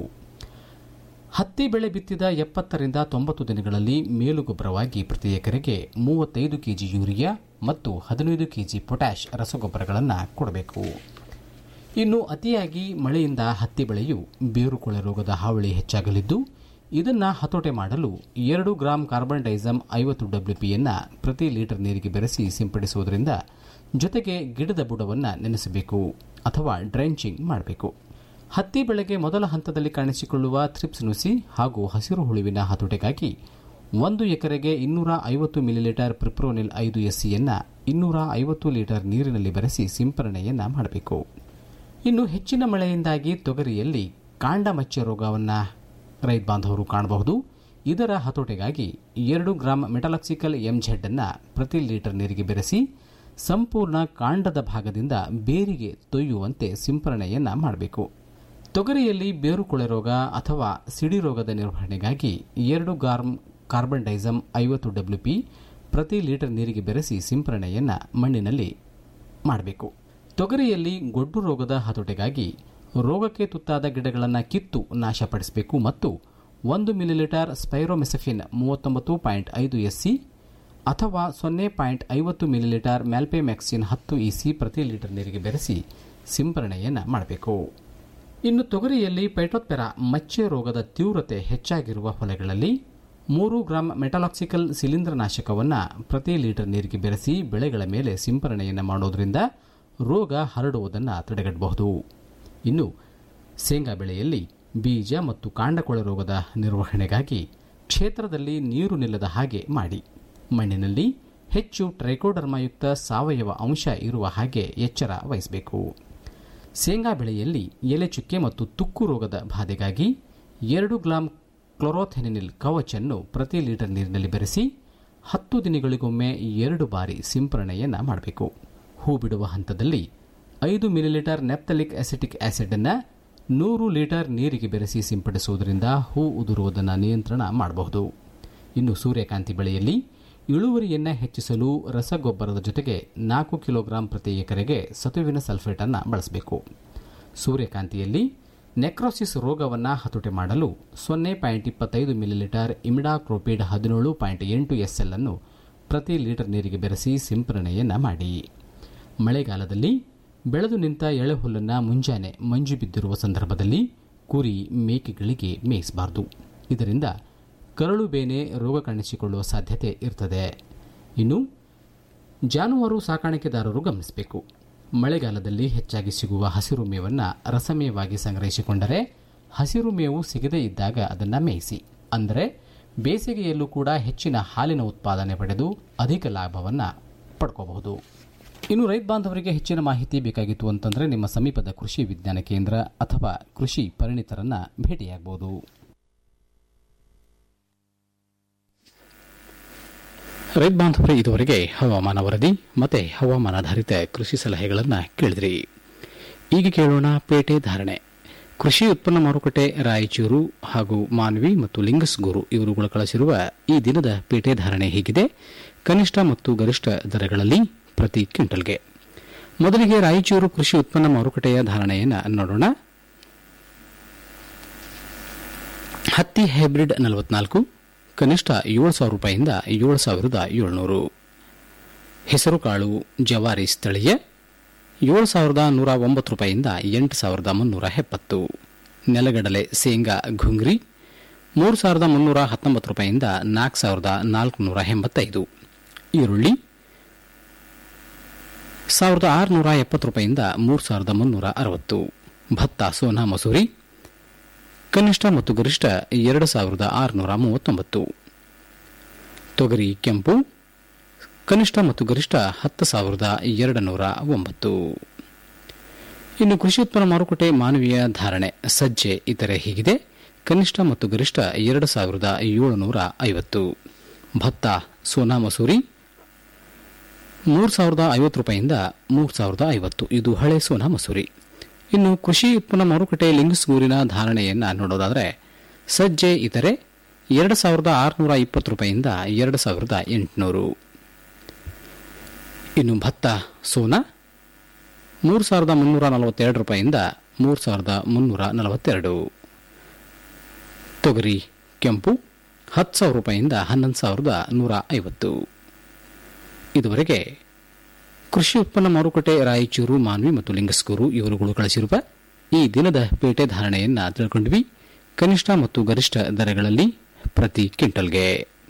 ಹತ್ತಿ ಬೆಳೆ ಬಿತ್ತಿದ ಎಪ್ಪತ್ತರಿಂದ ತೊಂಬತ್ತು ದಿನಗಳಲ್ಲಿ ಮೇಲುಗೊಬ್ಬರವಾಗಿ ಪ್ರತಿ ಎಕರೆಗೆ ಮೂವತ್ತೈದು ಕೆಜಿ ಯೂರಿಯಾ ಮತ್ತು ಹದಿನೈದು ಕೆಜಿ ಪೊಟ್ಯಾಷ್ ರಸಗೊಬ್ಬರಗಳನ್ನು ಕೊಡಬೇಕು ಇನ್ನು ಅತಿಯಾಗಿ ಮಳೆಯಿಂದ ಹತ್ತಿ ಬೆಳೆಯು ಬೇರುಕೊಳೆ ರೋಗದ ಹಾವಳಿ ಹೆಚ್ಚಾಗಲಿದ್ದು ಇದನ್ನು ಹತೋಟೆ ಮಾಡಲು ಎರಡು ಗ್ರಾಂ ಕಾರ್ಬನ್ ಡೈಸಮ್ ಐವತ್ತು ಡಬ್ಲ್ಯೂಪಿಯನ್ನ ಪ್ರತಿ ಲೀಟರ್ ನೀರಿಗೆ ಬೆರೆಸಿ ಸಿಂಪಡಿಸುವುದರಿಂದ ಜೊತೆಗೆ ಗಿಡದ ಬುಡವನ್ನು ನೆನೆಸಬೇಕು ಅಥವಾ ಡ್ರೆಂಚಿಂಗ್ ಮಾಡಬೇಕು ಹತ್ತಿ ಬೆಳೆಗೆ ಮೊದಲ ಹಂತದಲ್ಲಿ ಕಾಣಿಸಿಕೊಳ್ಳುವ ಥ್ರಿಪ್ಸ್ ನುಸಿ ಹಾಗೂ ಹಸಿರು ಹುಳುವಿನ ಹತೋಟೆಗಾಗಿ ಒಂದು ಎಕರೆಗೆ ಇನ್ನೂರ ಐವತ್ತು ಮಿಲಿಲೀಟರ್ ಪ್ರಿಪ್ರೋನಿಲ್ ಐದು ಎಸ್ಸಿಯನ್ನ ಇನ್ನೂರ ಐವತ್ತು ಲೀಟರ್ ನೀರಿನಲ್ಲಿ ಬೆರೆಸಿ ಸಿಂಪರಣೆಯನ್ನ ಮಾಡಬೇಕು ಇನ್ನು ಹೆಚ್ಚಿನ ಮಳೆಯಿಂದಾಗಿ ತೊಗರಿಯಲ್ಲಿ ಕಾಂಡ ಮಚ್ಚೆ ರೋಗವನ್ನು ರೈತ ಬಾಂಧವರು ಕಾಣಬಹುದು ಇದರ ಹತೋಟೆಗಾಗಿ ಎರಡು ಗ್ರಾಂ ಮೆಟಲಾಕ್ಸಿಕಲ್ ಎಂಝೆಡ್ ಅನ್ನ ಪ್ರತಿ ಲೀಟರ್ ನೀರಿಗೆ ಬೆರೆಸಿ ಸಂಪೂರ್ಣ ಕಾಂಡದ ಭಾಗದಿಂದ ಬೇರಿಗೆ ತೊಯ್ಯುವಂತೆ ಸಿಂಪರಣೆಯನ್ನ ಮಾಡಬೇಕು ತೊಗರಿಯಲ್ಲಿ ಬೇರುಕೊಳೆ ರೋಗ ಅಥವಾ ಸಿಡಿ ರೋಗದ ನಿರ್ವಹಣೆಗಾಗಿ ಎರಡು ಗ್ರಾಂ ಕಾರ್ಬನ್ ಡೈಸಮ್ ಐವತ್ತು ಡಬ್ಲ್ಯೂಪಿ ಪ್ರತಿ ಲೀಟರ್ ನೀರಿಗೆ ಬೆರೆಸಿ ಸಿಂಪರಣೆಯನ್ನ ಮಣ್ಣಿನಲ್ಲಿ ಮಾಡಬೇಕು ತೊಗರಿಯಲ್ಲಿ ಗೊಡ್ಡು ರೋಗದ ಹತೋಟೆಗಾಗಿ ರೋಗಕ್ಕೆ ತುತ್ತಾದ ಗಿಡಗಳನ್ನು ಕಿತ್ತು ನಾಶಪಡಿಸಬೇಕು ಮತ್ತು ಒಂದು ಮಿಲಿಲೀಟರ್ ಸ್ಪೈರೋಮೆಸಫಿನ್ ಮೂವತ್ತೊಂಬತ್ತು ಪಾಯಿಂಟ್ ಐದು ಎಸ್ಸಿ ಅಥವಾ ಸೊನ್ನೆ ಪಾಯಿಂಟ್ ಐವತ್ತು ಮಿಲಿಲೀಟರ್ ಮ್ಯಾಲ್ಪೆಮ್ಯಾಕ್ಸಿನ್ ಹತ್ತು ಇಸಿ ಪ್ರತಿ ಲೀಟರ್ ನೀರಿಗೆ ಬೆರೆಸಿ ಸಿಂಪರಣೆಯನ್ನು ಮಾಡಬೇಕು ಇನ್ನು ತೊಗರಿಯಲ್ಲಿ ಪೈಟೋತ್ಪೆರಾ ಮಚ್ಚೆ ರೋಗದ ತೀವ್ರತೆ ಹೆಚ್ಚಾಗಿರುವ ಹೊಲೆಗಳಲ್ಲಿ ಮೂರು ಗ್ರಾಂ ಮೆಟಲಾಕ್ಸಿಕಲ್ ಶಿಲೀಂಧ್ರನಾಶಕವನ್ನು ಪ್ರತಿ ಲೀಟರ್ ನೀರಿಗೆ ಬೆರೆಸಿ ಬೆಳೆಗಳ ಮೇಲೆ ಸಿಂಪರಣೆಯನ್ನು ಮಾಡೋದರಿಂದ ರೋಗ ಹರಡುವುದನ್ನು ತಡೆಗಟ್ಟಬಹುದು ಇನ್ನು ಶೇಂಗಾ ಬೆಳೆಯಲ್ಲಿ ಬೀಜ ಮತ್ತು ಕಾಂಡಕೊಳೆ ರೋಗದ ನಿರ್ವಹಣೆಗಾಗಿ ಕ್ಷೇತ್ರದಲ್ಲಿ ನೀರು ನಿಲ್ಲದ ಹಾಗೆ ಮಾಡಿ ಮಣ್ಣಿನಲ್ಲಿ ಹೆಚ್ಚು ಟ್ರೈಕೋಡರ್ಮಾಯುಕ್ತ ಸಾವಯವ ಅಂಶ ಇರುವ ಹಾಗೆ ಎಚ್ಚರ ವಹಿಸಬೇಕು ಶೇಂಗಾ ಬೆಳೆಯಲ್ಲಿ ಎಲೆ ಚುಕ್ಕೆ ಮತ್ತು ತುಕ್ಕು ರೋಗದ ಬಾಧೆಗಾಗಿ ಎರಡು ಗ್ರಾಂ ಕ್ಲೊರೋಥೆನಿನಿಲ್ ಕವಚನ್ನು ಪ್ರತಿ ಲೀಟರ್ ನೀರಿನಲ್ಲಿ ಬೆರೆಸಿ ಹತ್ತು ದಿನಗಳಿಗೊಮ್ಮೆ ಎರಡು ಬಾರಿ ಸಿಂಪರಣೆಯನ್ನು ಮಾಡಬೇಕು ಹೂ ಬಿಡುವ ಹಂತದಲ್ಲಿ ಐದು ಮಿಲಿಲೀಟರ್ ನೆಪ್ತಲಿಕ್ ಅಸಿಟಿಕ್ ಆಸಿಡ್ ಅನ್ನು ನೂರು ಲೀಟರ್ ನೀರಿಗೆ ಬೆರೆಸಿ ಸಿಂಪಡಿಸುವುದರಿಂದ ಹೂ ಉದುರುವುದನ್ನು ನಿಯಂತ್ರಣ ಮಾಡಬಹುದು ಇನ್ನು ಸೂರ್ಯಕಾಂತಿ ಬೆಳೆಯಲ್ಲಿ ಇಳುವರಿಯನ್ನು ಹೆಚ್ಚಿಸಲು ರಸಗೊಬ್ಬರದ ಜೊತೆಗೆ ನಾಲ್ಕು ಕಿಲೋಗ್ರಾಂ ಪ್ರತಿ ಎಕರೆಗೆ ಸತುವಿನ ಸಲ್ಫೇಟ್ ಅನ್ನು ಬಳಸಬೇಕು ಸೂರ್ಯಕಾಂತಿಯಲ್ಲಿ ನೆಕ್ರೋಸಿಸ್ ರೋಗವನ್ನು ಹತೋಟಿ ಮಾಡಲು ಸೊನ್ನೆ ಪಾಯಿಂಟ್ ಇಪ್ಪತ್ತೈದು ಮಿಲಿಲೀಟರ್ ಇಮಿಡಾಕ್ರೋಪಿಡ್ ಹದಿನೇಳು ಪಾಯಿಂಟ್ ಎಂಟು ಎಸ್ಎಲ್ ಅನ್ನು ಪ್ರತಿ ಲೀಟರ್ ನೀರಿಗೆ ಬೆರೆಸಿ ಸಿಂಪರಣೆಯನ್ನು ಮಾಡಿ ಮಳೆಗಾಲದಲ್ಲಿ ಬೆಳೆದು ನಿಂತ ಎಳೆಹುಲ್ಲನ್ನು ಮುಂಜಾನೆ ಮಂಜು ಬಿದ್ದಿರುವ ಸಂದರ್ಭದಲ್ಲಿ ಕುರಿ ಮೇಕೆಗಳಿಗೆ ಮೇಯಿಸಬಾರದು ಇದರಿಂದ ಕರಳು ಬೇನೆ ರೋಗ ಕಾಣಿಸಿಕೊಳ್ಳುವ ಸಾಧ್ಯತೆ ಇರ್ತದೆ ಇನ್ನು ಜಾನುವಾರು ಸಾಕಾಣಿಕೆದಾರರು ಗಮನಿಸಬೇಕು ಮಳೆಗಾಲದಲ್ಲಿ ಹೆಚ್ಚಾಗಿ ಸಿಗುವ ಹಸಿರು ಮೇವನ್ನು ರಸಮೇವಾಗಿ ಸಂಗ್ರಹಿಸಿಕೊಂಡರೆ ಹಸಿರು ಮೇವು ಸಿಗದೇ ಇದ್ದಾಗ ಅದನ್ನು ಮೇಯಿಸಿ ಅಂದರೆ ಬೇಸಿಗೆಯಲ್ಲೂ ಕೂಡ ಹೆಚ್ಚಿನ ಹಾಲಿನ ಉತ್ಪಾದನೆ ಪಡೆದು ಅಧಿಕ ಲಾಭವನ್ನು ಪಡ್ಕೋಬಹುದು ಇನ್ನು ರೈತ ಬಾಂಧವರಿಗೆ ಹೆಚ್ಚಿನ ಮಾಹಿತಿ ಬೇಕಾಗಿತ್ತು ಅಂತಂದ್ರೆ ನಿಮ್ಮ ಸಮೀಪದ ಕೃಷಿ ವಿಜ್ಞಾನ ಕೇಂದ್ರ ಅಥವಾ ಕೃಷಿ ಪರಿಣಿತರನ್ನ ಭೇಟಿಯಾಗಬಹುದು ರೈತ ಬಾಂಧವರೇ ಇದುವರೆಗೆ ಹವಾಮಾನ ವರದಿ ಮತ್ತೆ ಹವಾಮಾನಾಧಾರಿತ ಕೃಷಿ ಸಲಹೆಗಳನ್ನು ಕೇಳಿದ್ರಿ ಈಗ ಕೇಳೋಣ ಪೇಟೆ ಧಾರಣೆ ಕೃಷಿ ಉತ್ಪನ್ನ ಮಾರುಕಟ್ಟೆ ರಾಯಚೂರು ಹಾಗೂ ಮಾನ್ವಿ ಮತ್ತು ಲಿಂಗಸ್ಗೂರು ಇವರುಗಳು ಕಳಿಸಿರುವ ಈ ದಿನದ ಪೇಟೆ ಧಾರಣೆ ಹೀಗಿದೆ ಕನಿಷ್ಠ ಮತ್ತು ಗರಿಷ್ಠ ದರಗಳಲ್ಲಿ ಪ್ರತಿ ಕ್ವಿಂಟಲ್ಗೆ ಮೊದಲಿಗೆ ರಾಯಚೂರು ಕೃಷಿ ಉತ್ಪನ್ನ ಮಾರುಕಟ್ಟೆಯ ಧಾರಣೆಯನ್ನು ನೋಡೋಣ ಹತ್ತಿ ಹೈಬ್ರಿಡ್ ನಲವತ್ನಾಲ್ಕು ಕನಿಷ್ಠ ಏಳು ಸಾವಿರ ರೂಪಾಯಿಯಿಂದ ಏಳು ಸಾವಿರದ ಏಳುನೂರು ಹೆಸರುಕಾಳು ಜವಾರಿ ಸ್ಥಳೀಯ ಏಳು ಸಾವಿರದ ನೂರ ಒಂಬತ್ತು ರೂಪಾಯಿಯಿಂದ ಎಂಟು ಸಾವಿರದ ಮುನ್ನೂರ ಎಪ್ಪತ್ತು ನೆಲಗಡಲೆ ಶೇಂಗಾ ಘುಂಗ್ರಿ ಮೂರು ಸಾವಿರದ ಮುನ್ನೂರ ಹತ್ತೊಂಬತ್ತು ರೂಪಾಯಿಯಿಂದ ನಾಲ್ಕು ಸಾವಿರದ ನಾಲ್ಕುನೂರ ಎಂಬತ್ತೈದು ಈರುಳ್ಳಿ ಸಾವಿರದ ಆರುನೂರ ಎಪ್ಪತ್ತು ರೂಪಾಯಿಯಿಂದ ಮೂರು ಸಾವಿರದ ಮುನ್ನೂರ ಅರವತ್ತು ಭತ್ತ ಸೋನಾ ಮಸೂರಿ ಕನಿಷ್ಠ ಮತ್ತು ಗರಿಷ್ಠ ಎರಡು ಸಾವಿರದ ಆರುನೂರ ಮೂವತ್ತೊಂಬತ್ತು ತೊಗರಿ ಕೆಂಪು ಕನಿಷ್ಠ ಮತ್ತು ಗರಿಷ್ಠ ಹತ್ತು ಸಾವಿರದ ಎರಡು ನೂರ ಒಂಬತ್ತು ಇನ್ನು ಕೃಷಿ ಉತ್ಪನ್ನ ಮಾರುಕಟ್ಟೆ ಮಾನವೀಯ ಧಾರಣೆ ಸಜ್ಜೆ ಇತರೆ ಹೀಗಿದೆ ಕನಿಷ್ಠ ಮತ್ತು ಗರಿಷ್ಠ ಎರಡು ಸಾವಿರದ ಏಳುನೂರ ಐವತ್ತು ಭತ್ತ ಸೋನಾ ಮಸೂರಿ ಮೂರು ಸಾವಿರದ ಐವತ್ತು ರೂಪಾಯಿಯಿಂದ ಮೂರು ಸಾವಿರದ ಐವತ್ತು ಇದು ಹಳೆ ಸೋನಾ ಮಸೂರಿ ಇನ್ನು ಕೃಷಿ ಉತ್ಪನ್ನ ಮಾರುಕಟ್ಟೆ ಲಿಂಗಸ್ಗೂರಿನ ಧಾರಣೆಯನ್ನು ನೋಡೋದಾದರೆ ಸಜ್ಜೆ ಇತರೆ ಎರಡು ಸಾವಿರದ ಆರುನೂರ ಇಪ್ಪತ್ತು ರೂಪಾಯಿಯಿಂದ ಎರಡು ಸಾವಿರದ ಎಂಟುನೂರು ಇನ್ನು ಭತ್ತ ಸೋನಾ ಮೂರು ಸಾವಿರದ ಮುನ್ನೂರ ನಲವತ್ತೆರಡು ರೂಪಾಯಿಯಿಂದ ಮೂರು ಸಾವಿರದ ಮುನ್ನೂರ ನಲವತ್ತೆರಡು ತೊಗರಿ ಕೆಂಪು ಹತ್ತು ಸಾವಿರ ರೂಪಾಯಿಯಿಂದ ಹನ್ನೊಂದು ಸಾವಿರದ ನೂರ ಐವತ್ತು ಇದುವರೆಗೆ ಕೃಷಿ ಉತ್ಪನ್ನ ಮಾರುಕಟ್ಟೆ ರಾಯಚೂರು ಮಾನ್ವಿ ಮತ್ತು ಲಿಂಗಸ್ಕೂರು ಇವರುಗಳು ಕಳಿಸಿರುವ ಈ ದಿನದ ಪೇಟೆ ಧಾರಣೆಯನ್ನ ತಿಳ್ಕೊಂಡ್ವಿ ಕನಿಷ್ಠ ಮತ್ತು ಗರಿಷ್ಠ ದರಗಳಲ್ಲಿ ಪ್ರತಿ ಕ್ವಿಂಟಲ್ಗೆ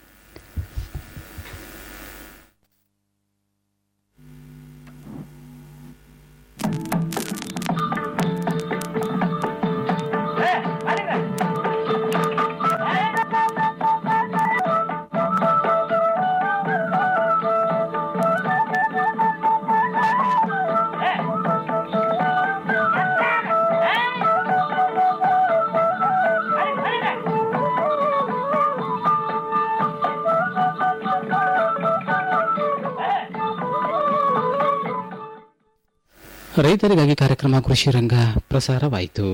ರೈತರಿಗಾಗಿ ಕಾರ್ಯಕ್ರಮ ಕೃಷಿ ರಂಗ ಪ್ರಸಾರವಾಯಿತು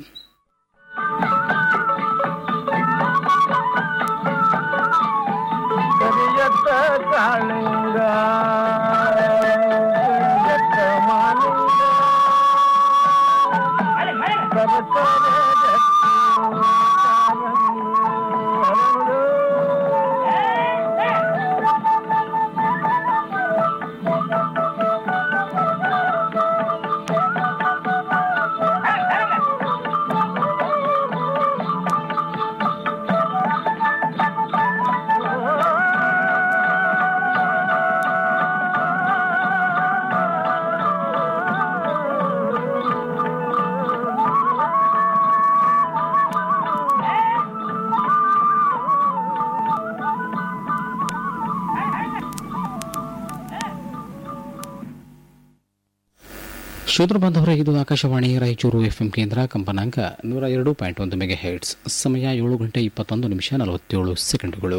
ಕರಿಯತ್ತ ಕಾಳಿಂಗ ಕರಿಯತ್ತ ಮಾಲಿಂಗ ಪ್ರಭುತ್ವದ ಜಗತ್ತು ಕಾರಂಗಿ ಹರಳು. ಶ್ರೋತೃ ಬಾಂಧವರೇ ಇದು ಆಕಾಶವಾಣಿ ರಾಯಚೂರು ಎಫ್ಎಂ ಕೇಂದ್ರ ಕಂಪನಾಂಕ ನೂರ ಎರಡು ಪಾಯಿಂಟ್ ಒಂದು ಮೆಗಾ ಹೆಡ್ಸ್ ಸಮಯ ಏಳು ಗಂಟೆ ಇಪ್ಪತ್ತೊಂದು ನಿಮಿಷ ನಲವತ್ತೇಳು ಸೆಕೆಂಡುಗಳು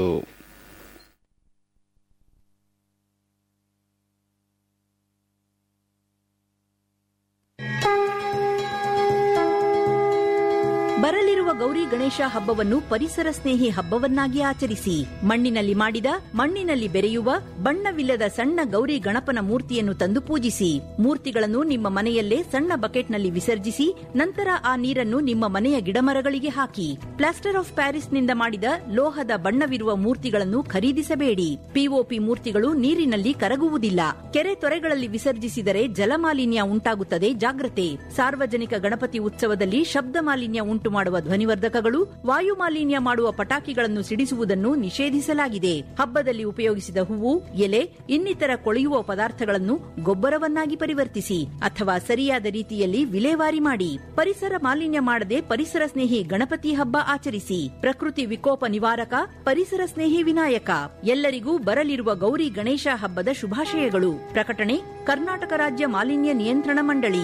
ಬರಲಿರುವ ಗೌರಿ ಗಣೇಶ ಹಬ್ಬವನ್ನು ಪರಿಸರ ಸ್ನೇಹಿ ಹಬ್ಬವನ್ನಾಗಿ ಆಚರಿಸಿ ಮಣ್ಣಿನಲ್ಲಿ ಮಾಡಿದ ಮಣ್ಣಿನಲ್ಲಿ ಬೆರೆಯುವ ಬಣ್ಣವಿಲ್ಲದ ಸಣ್ಣ ಗೌರಿ ಗಣಪನ ಮೂರ್ತಿಯನ್ನು ತಂದು ಪೂಜಿಸಿ ಮೂರ್ತಿಗಳನ್ನು ನಿಮ್ಮ ಮನೆಯಲ್ಲೇ ಸಣ್ಣ ಬಕೆಟ್ನಲ್ಲಿ ವಿಸರ್ಜಿಸಿ ನಂತರ ಆ ನೀರನ್ನು ನಿಮ್ಮ ಮನೆಯ ಗಿಡಮರಗಳಿಗೆ ಹಾಕಿ ಪ್ಲಾಸ್ಟರ್ ಆಫ್ ಪ್ಯಾರಿಸ್ನಿಂದ ಮಾಡಿದ ಲೋಹದ ಬಣ್ಣವಿರುವ ಮೂರ್ತಿಗಳನ್ನು ಖರೀದಿಸಬೇಡಿ ಪಿಒಪಿ ಮೂರ್ತಿಗಳು ನೀರಿನಲ್ಲಿ ಕರಗುವುದಿಲ್ಲ ಕೆರೆ ತೊರೆಗಳಲ್ಲಿ ವಿಸರ್ಜಿಸಿದರೆ ಜಲಮಾಲಿನ್ಯ ಉಂಟಾಗುತ್ತದೆ ಜಾಗ್ರತೆ ಸಾರ್ವಜನಿಕ ಗಣಪತಿ ಉತ್ಸವದಲ್ಲಿ ಶಬ್ದ ಮಾಲಿನ್ಯ ಉಂಟು ಮಾಡುವ ಧ್ವನಿವರ್ಧಕಗಳು ವಾಯು ಮಾಲಿನ್ಯ ಮಾಡುವ ಪಟಾಕಿಗಳನ್ನು ಸಿಡಿಸುವುದನ್ನು ನಿಷೇಧಿಸಲಾಗಿದೆ ಹಬ್ಬದಲ್ಲಿ ಉಪಯೋಗಿಸಿದ ಹೂವು ಎಲೆ ಇನ್ನಿತರ ಕೊಳೆಯುವ ಪದಾರ್ಥಗಳನ್ನು ಗೊಬ್ಬರವನ್ನಾಗಿ ಪರಿವರ್ತಿಸಿ ಅಥವಾ ಸರಿಯಾದ ರೀತಿಯಲ್ಲಿ ವಿಲೇವಾರಿ ಮಾಡಿ ಪರಿಸರ ಮಾಲಿನ್ಯ ಮಾಡದೆ ಪರಿಸರ ಸ್ನೇಹಿ ಗಣಪತಿ ಹಬ್ಬ ಆಚರಿಸಿ ಪ್ರಕೃತಿ ವಿಕೋಪ ನಿವಾರಕ ಪರಿಸರ ಸ್ನೇಹಿ ವಿನಾಯಕ ಎಲ್ಲರಿಗೂ ಬರಲಿರುವ ಗೌರಿ ಗಣೇಶ ಹಬ್ಬದ ಶುಭಾಶಯಗಳು ಪ್ರಕಟಣೆ ಕರ್ನಾಟಕ ರಾಜ್ಯ ಮಾಲಿನ್ಯ ನಿಯಂತ್ರಣ ಮಂಡಳಿ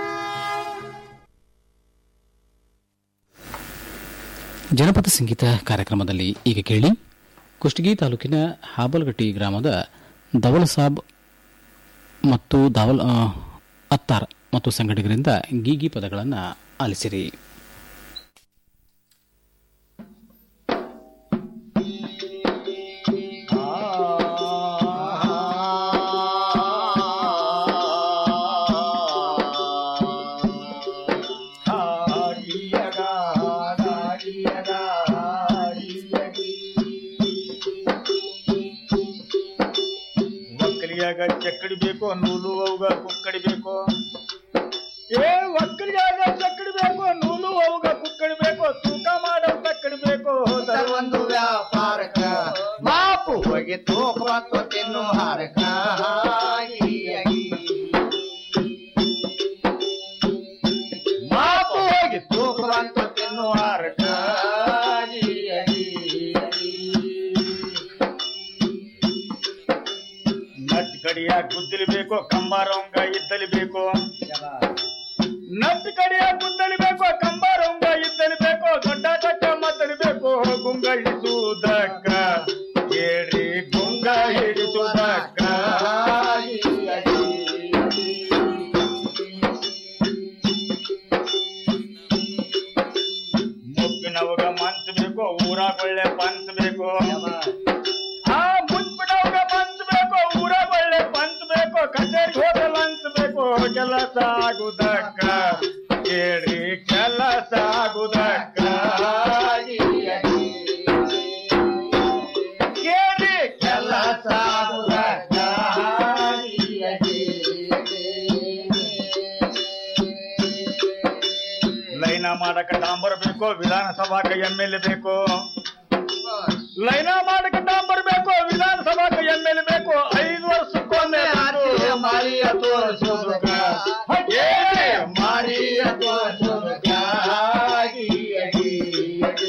ಜನಪದ ಸಂಗೀತ ಕಾರ್ಯಕ್ರಮದಲ್ಲಿ ಈಗ ಕೇಳಿ ಕುಷ್ಟಗಿ ತಾಲೂಕಿನ ಹಾಬಲಗಟ್ಟಿ ಗ್ರಾಮದ ದವಲ್ ಸಾಬ್ ಮತ್ತು ದಾವಲ್ ಆ, ಅತ್ತಾರ್ ಮತ್ತು ಸಂಘಟಕರಿಂದ ಗೀಗಿ ಪದಗಳನ್ನು ಆಲಿಸಿರಿ ಒಕ್ಕಲಿಯಾಗ ಚಕ್ಕಡಿ ಬೇಕು ನೂಲು ಅವುಗ ಕುಕ್ಕಡಿ ಬೇಕು ಏ ಒಕ್ಕಲಿಯಾಗ ಚಕ್ಕಡಿ ಬೇಕು ನೂಲು ಅವುಗ ಕುಕ್ಕಡಿ ಬೇಕು ತೂಕ ಮಾಡೋ ತಕ್ಕಡಿ ಬೇಕು ಒಂದು ವ್ಯಾಪಾರಕ ಮಾಪು ಹೋಗಿ ತೂಕ ತಿನ್ನು ಹಾರಕ ಮಾಪು ಹೋಗಿ ತೂಕ ತಿನ್ನು ಹಾರಕ ನಟ್ ಕಡಿಯ ಗುದ್ದಲಿ ಬೇಕು ಕಂಬಾರವಂಗ ಇದ್ದಲಿ ಬೇಕು ನಟ್ ಕಡಿಯ ಗುದ್ದಲಿ ಬೇಕು ಕಂಬಾರವಂಗ ಇದ್ದಲಿ ಬೇಕು ದೊಡ್ಡ ಚಕ್ಕ ಮದ್ದಲಿ ಬೇಕು ಗುಂಗ ಹಿಡಿಸುವುದಕ್ಕ ಕೇಳಿ ಗುಂಗ ಹಿಡಿಸುವುದಕ್ಕ ಮುಪ್ಪಿನವಗ ಮನ್ಸ್ ಬೇಕು ಊರಾಗ ಒಳ್ಳೆ ಪನ್ಸ್ ಬೇಕು ಆ ಮುಚ್ಬಿಟ್ಟವ್ಗ ಪಂಚ್ ಬೇಕು ಊರಾಗ ಒಳ್ಳೆ ಪಂಚ್ ಬೇಕು ಕಚೇರಿ ಹೋಗಲ್ಲ ಅನ್ಸ್ಬೇಕು ಕೆಲಸ ಆಗುದಕ್ಕ ಕೇಳಿ ಕೆಲಸ ಆಗುದಕ್ಕ ಕೇಳಿ ಕೆಲಸ ಆಗುದಕ್ಕ ಬೇಕು ವಿಧಾನಸಭಾಕ ಎಂ ಎಲ್ ಎ ಬೇಕು ಲೈನ ಮಾಡಕ ಡಾಂಬರ್ ಬೇಕು ವಿಧಾನಸಭಾಕ ಎಂ ಎಲ್ ಎ ಬೇಕು ಐದು ವರ್ಷಕ್ಕೊಮ್ಮೆ ಆಟಿಯ ಮಾರಿಯ ತೋರಿಸೋದಕ್ಕ ಏ ಮಾರಿಯ ತೋರಿಸೋದಕ್ಕ ಆಗಿ ಅಡಿ ಅಡಿ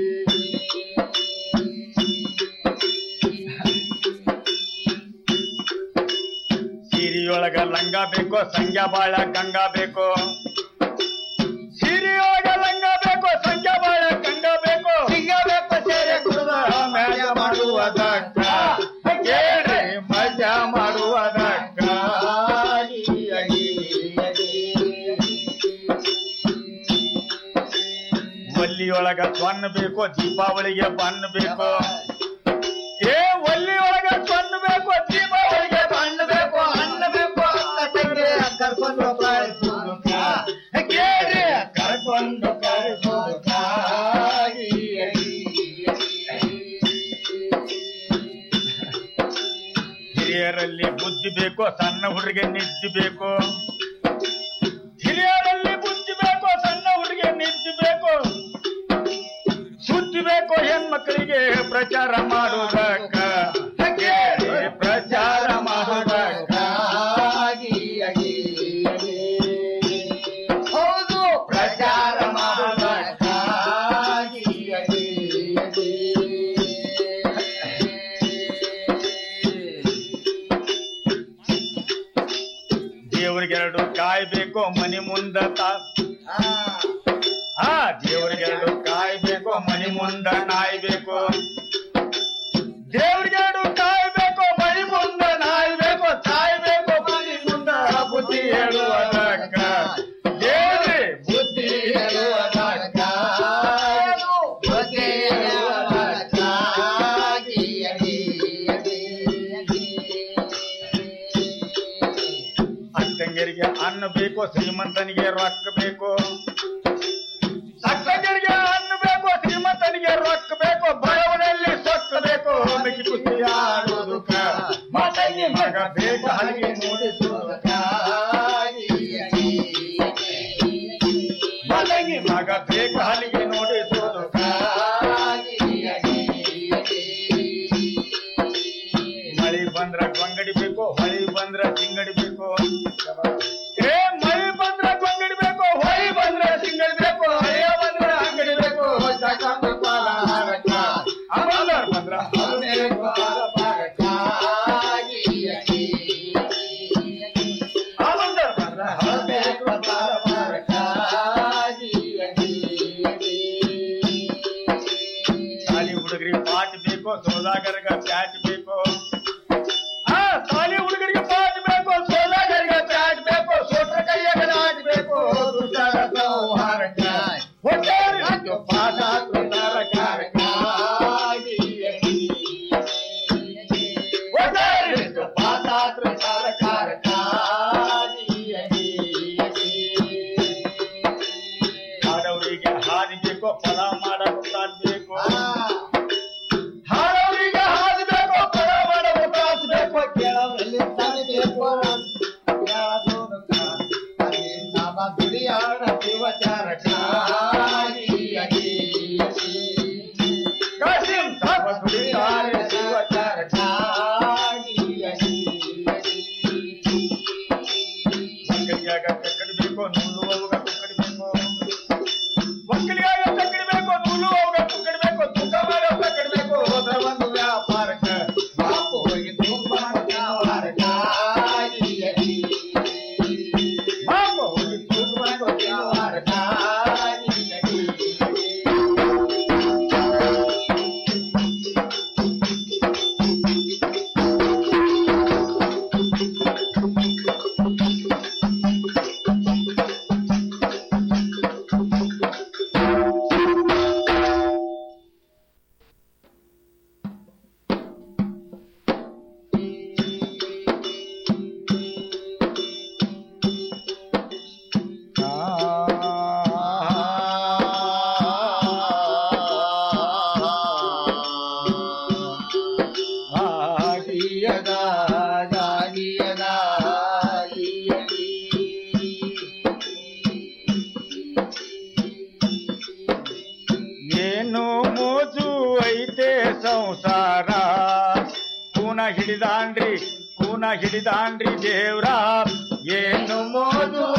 ಸೀರಿಯೊಳಗ ಲಂಗ ಬೇಕು ಸಂಖ್ಯಾ ಬಾಳ ಗಂಗಾ ಬೇಕು ಸೀರಿಯೊಳಗ ಲಂಗ ಬೇಕು ಸಂಖ್ಯಾ ಬಾಳ ಗಂಗಾ ಬೇಕು ಸಿಗಬೇಕು ಸೇರೆ ಕುಡಿದ ಮ್ಯಾಗ ಮಾಡುವುದಕ್ಕ ಕೇಳ್ರಿ ಮಜಾ ಮಾಡುವುದಕ್ಕ ಆಗಿ ಅಡಿ ಅಡಿ ಒಲ್ಲಿಯೊಳಗ ಸ್ವರ್ಣ ಬೇಕು ದೀಪಾವಳಿಗೆ ಬಣ್ಣ ಬೇಕು ಏ ಒಲ್ಲಿಯೊಳಗ ಸ್ವರ್ಣ ಬೇಕು ದೀಪಾವಳಿಗೆ ಬಣ್ಣ ಬೇಕು ಅನ್ನ ಬೇಕು ಅಕ್ಕ ತಂಗಿ ಕರ್ಕೊಂಡು ಕಳಿಸೋದಕ್ಕ ಕೇಳ್ರಿ ಕರ್ಕೊಂಡು ಕಳಿಸೋದಕ್ಕ ಆಗಿ ಅಡಿ ಹಿರಿಯರಲ್ಲಿ ಬುದ್ಧಿ ಬೇಕು ಸಣ್ಣ ಹುಡುಗಿಗೆ ನಿದ್ದೆ ಬೇಕು ಹಿರಿಯರಲ್ಲಿ ಬುದ್ಧಿ ಬೇಕು ಸಣ್ಣ ಹುಡುಗಿಗೆ ನಿದ್ದೆ ಬೇಕು ಸುದ್ದಿ ಬೇಕು ಹೆಣ್ಮಕ್ಳಿಗೆ ಪ್ರಚಾರ ಮಾಡುವುದಕ್ಕ ಕೇಳಿ ಪ್ರಚಾರ ಮಾಡುವುದಕ್ಕ ಆಗಿ ಅಡಿ ಅಡಿ ಹೌದು ಪ್ರಚಾರ ಮಾಡುವುದಕ್ಕ ಆಗಿ ಅಡಿ ಅಡಿ ದೇವರಿಗೆ ಎರಡು ಕಾಯಿ ಬೇಕು ಮನಿ ಮುಂದ ತಾ ಆ ದೇವರಿಗೆ ಎರಡು ಕಾಯಿ ಬೇಕು ಮನಿ ಮುಂದ ನಾಯಿ ಬೇಕು ದೇವರಿಗೆ ಎರಡು ಕಾಯಿ ಬೇಕು ಮನಿ ಮುಂದ ನಾಯಿ ಬೇಕು ತಾಯಿ ಬೇಕು ಮನಿ ಮುಂದ ಬುದ್ಧಿ ಹೇಳುವುದಕ್ಕ ದೇವ್ರಿ ಬುದ್ಧಿ ಹೇಳುವುದಕ್ಕ ಬುದ್ಧಿ ಹೇಳುವುದಕ್ಕ ಆಗಿ ಅಡಿ ಅಡಿ ಅಕ್ಕಂಗರಿಗೆ ಅನ್ನ ಬೇಕು ಶ್ರೀಮಂತನಿಗೆ ರೊಕ್ಕ ಬೇಕು ಅಕ್ಕಂಗರಿಗೆ ಅನ್ನ ಬೇಕು ಶ್ರೀಮಂತನಿಗೆ ರೊಕ್ಕ ಬೇಕು ಬಡವನಲ್ಲಿ ಸೊಕ್ಕ ಬೇಕು ಮಿಕ್ಕಿ ಕುಸ್ತಿ ಆಡೋದಕ್ಕ ಮಾತಂಗಿ ಮಗ ಬೇಕು ಹಲಗೆ ನುಡಿಸುವುದಕ್ಕ ಆಗಿ ಅಡಿ ಮಾತಂಗಿ ಮಗ ಬೇಕು ಹಲಿಗೆ ನೋಡಿಸೋದಕ್ಕ ಆಗಿ ಅಡಿ ಅಡಿ ಮಳಿ ಬಂದ್ರ ಗೊಂಗಡಿ ಬೇಕು ಹೊಳಿ ಬಂದ್ರ ಚಿಂಗಡಿ ಬೇಕು ಏ ಮಳಿ ಬಂದ್ರ ಗೊಂಗಡಿ ಬೇಕು ಹೊಳಿ ಬಂದ್ರ ಚಿಂಗಡಿ ಬೇಕು ಹಳೆಯ ಬಂದ್ರ ಅಂಗಡಿ ಬೇಕು ಸಕಲ ಪಾಲಹಾರಕ್ಕ ಅಮಲ್ದಾರ್ ಬಂದ್ರ ಹಲ್ಮೇಲೆ ಪಾಲಪಾರಕ್ಕ ಆಗಿ ಅಡಿ ಅಮಲ್ದಾರ್ ಬಂದ್ರ ಹಲ್ಮೇಲೆ ಪಾಲಪಾರಕ್ಕ ಆಗಿ ಅಡಿ ಅಡಿ ಸಾಲಿ ಹುಡುಗರಿಗೆ ಪಾಟ್ ಬೇಕು ಸೋದಾಗರ್ಗ ಪ್ಯಾಟ್ ಬೇಕು ಆ ಸಾಲಿ ಹುಡುಗರಿಗೆ ಪಾಟ್ ಬೇಕು ಸೋದಾಗರ್ಗ ಪ್ಯಾಟ್ ಬೇಕು ಸೋಟ್ರ ಕೈಯಾಗ ನಾಟ್ ಬೇಕು ದುಷ್ಟರ ಸಂಹಾರಕ್ಕ ಹೊಟ್ಟೆಯವ್ರಿಗೆ ರಾಜ್ಯ ಪಾಠ ತುಟಾರಕಾರಕ್ಕ ಆಗಿ ಅಡಿ ಹೊಟ್ಟೆಯವ್ರಿಗೆ ಪಾಠ ತುಟಾರಕಾರಕ್ಕ ಆಗಿ ಅಡಿ ಅಡಿ ಹಾಡವರಿಗೆ ಹಾದಿ ಬೇಕು ಫಲ ಮಾಡಬೇಕು ಬೇಕು ಹಾಡವರಿಗೆ ಹಾದಿ ಬೇಕು ಸಂಸಾರ ಕೂನ ಹಿಡಿದಾನ್ರಿ ಕೂನ ಹಿಡಿದಾನ್ರಿ ದೇವ್ರ ಏನು ಮೋದು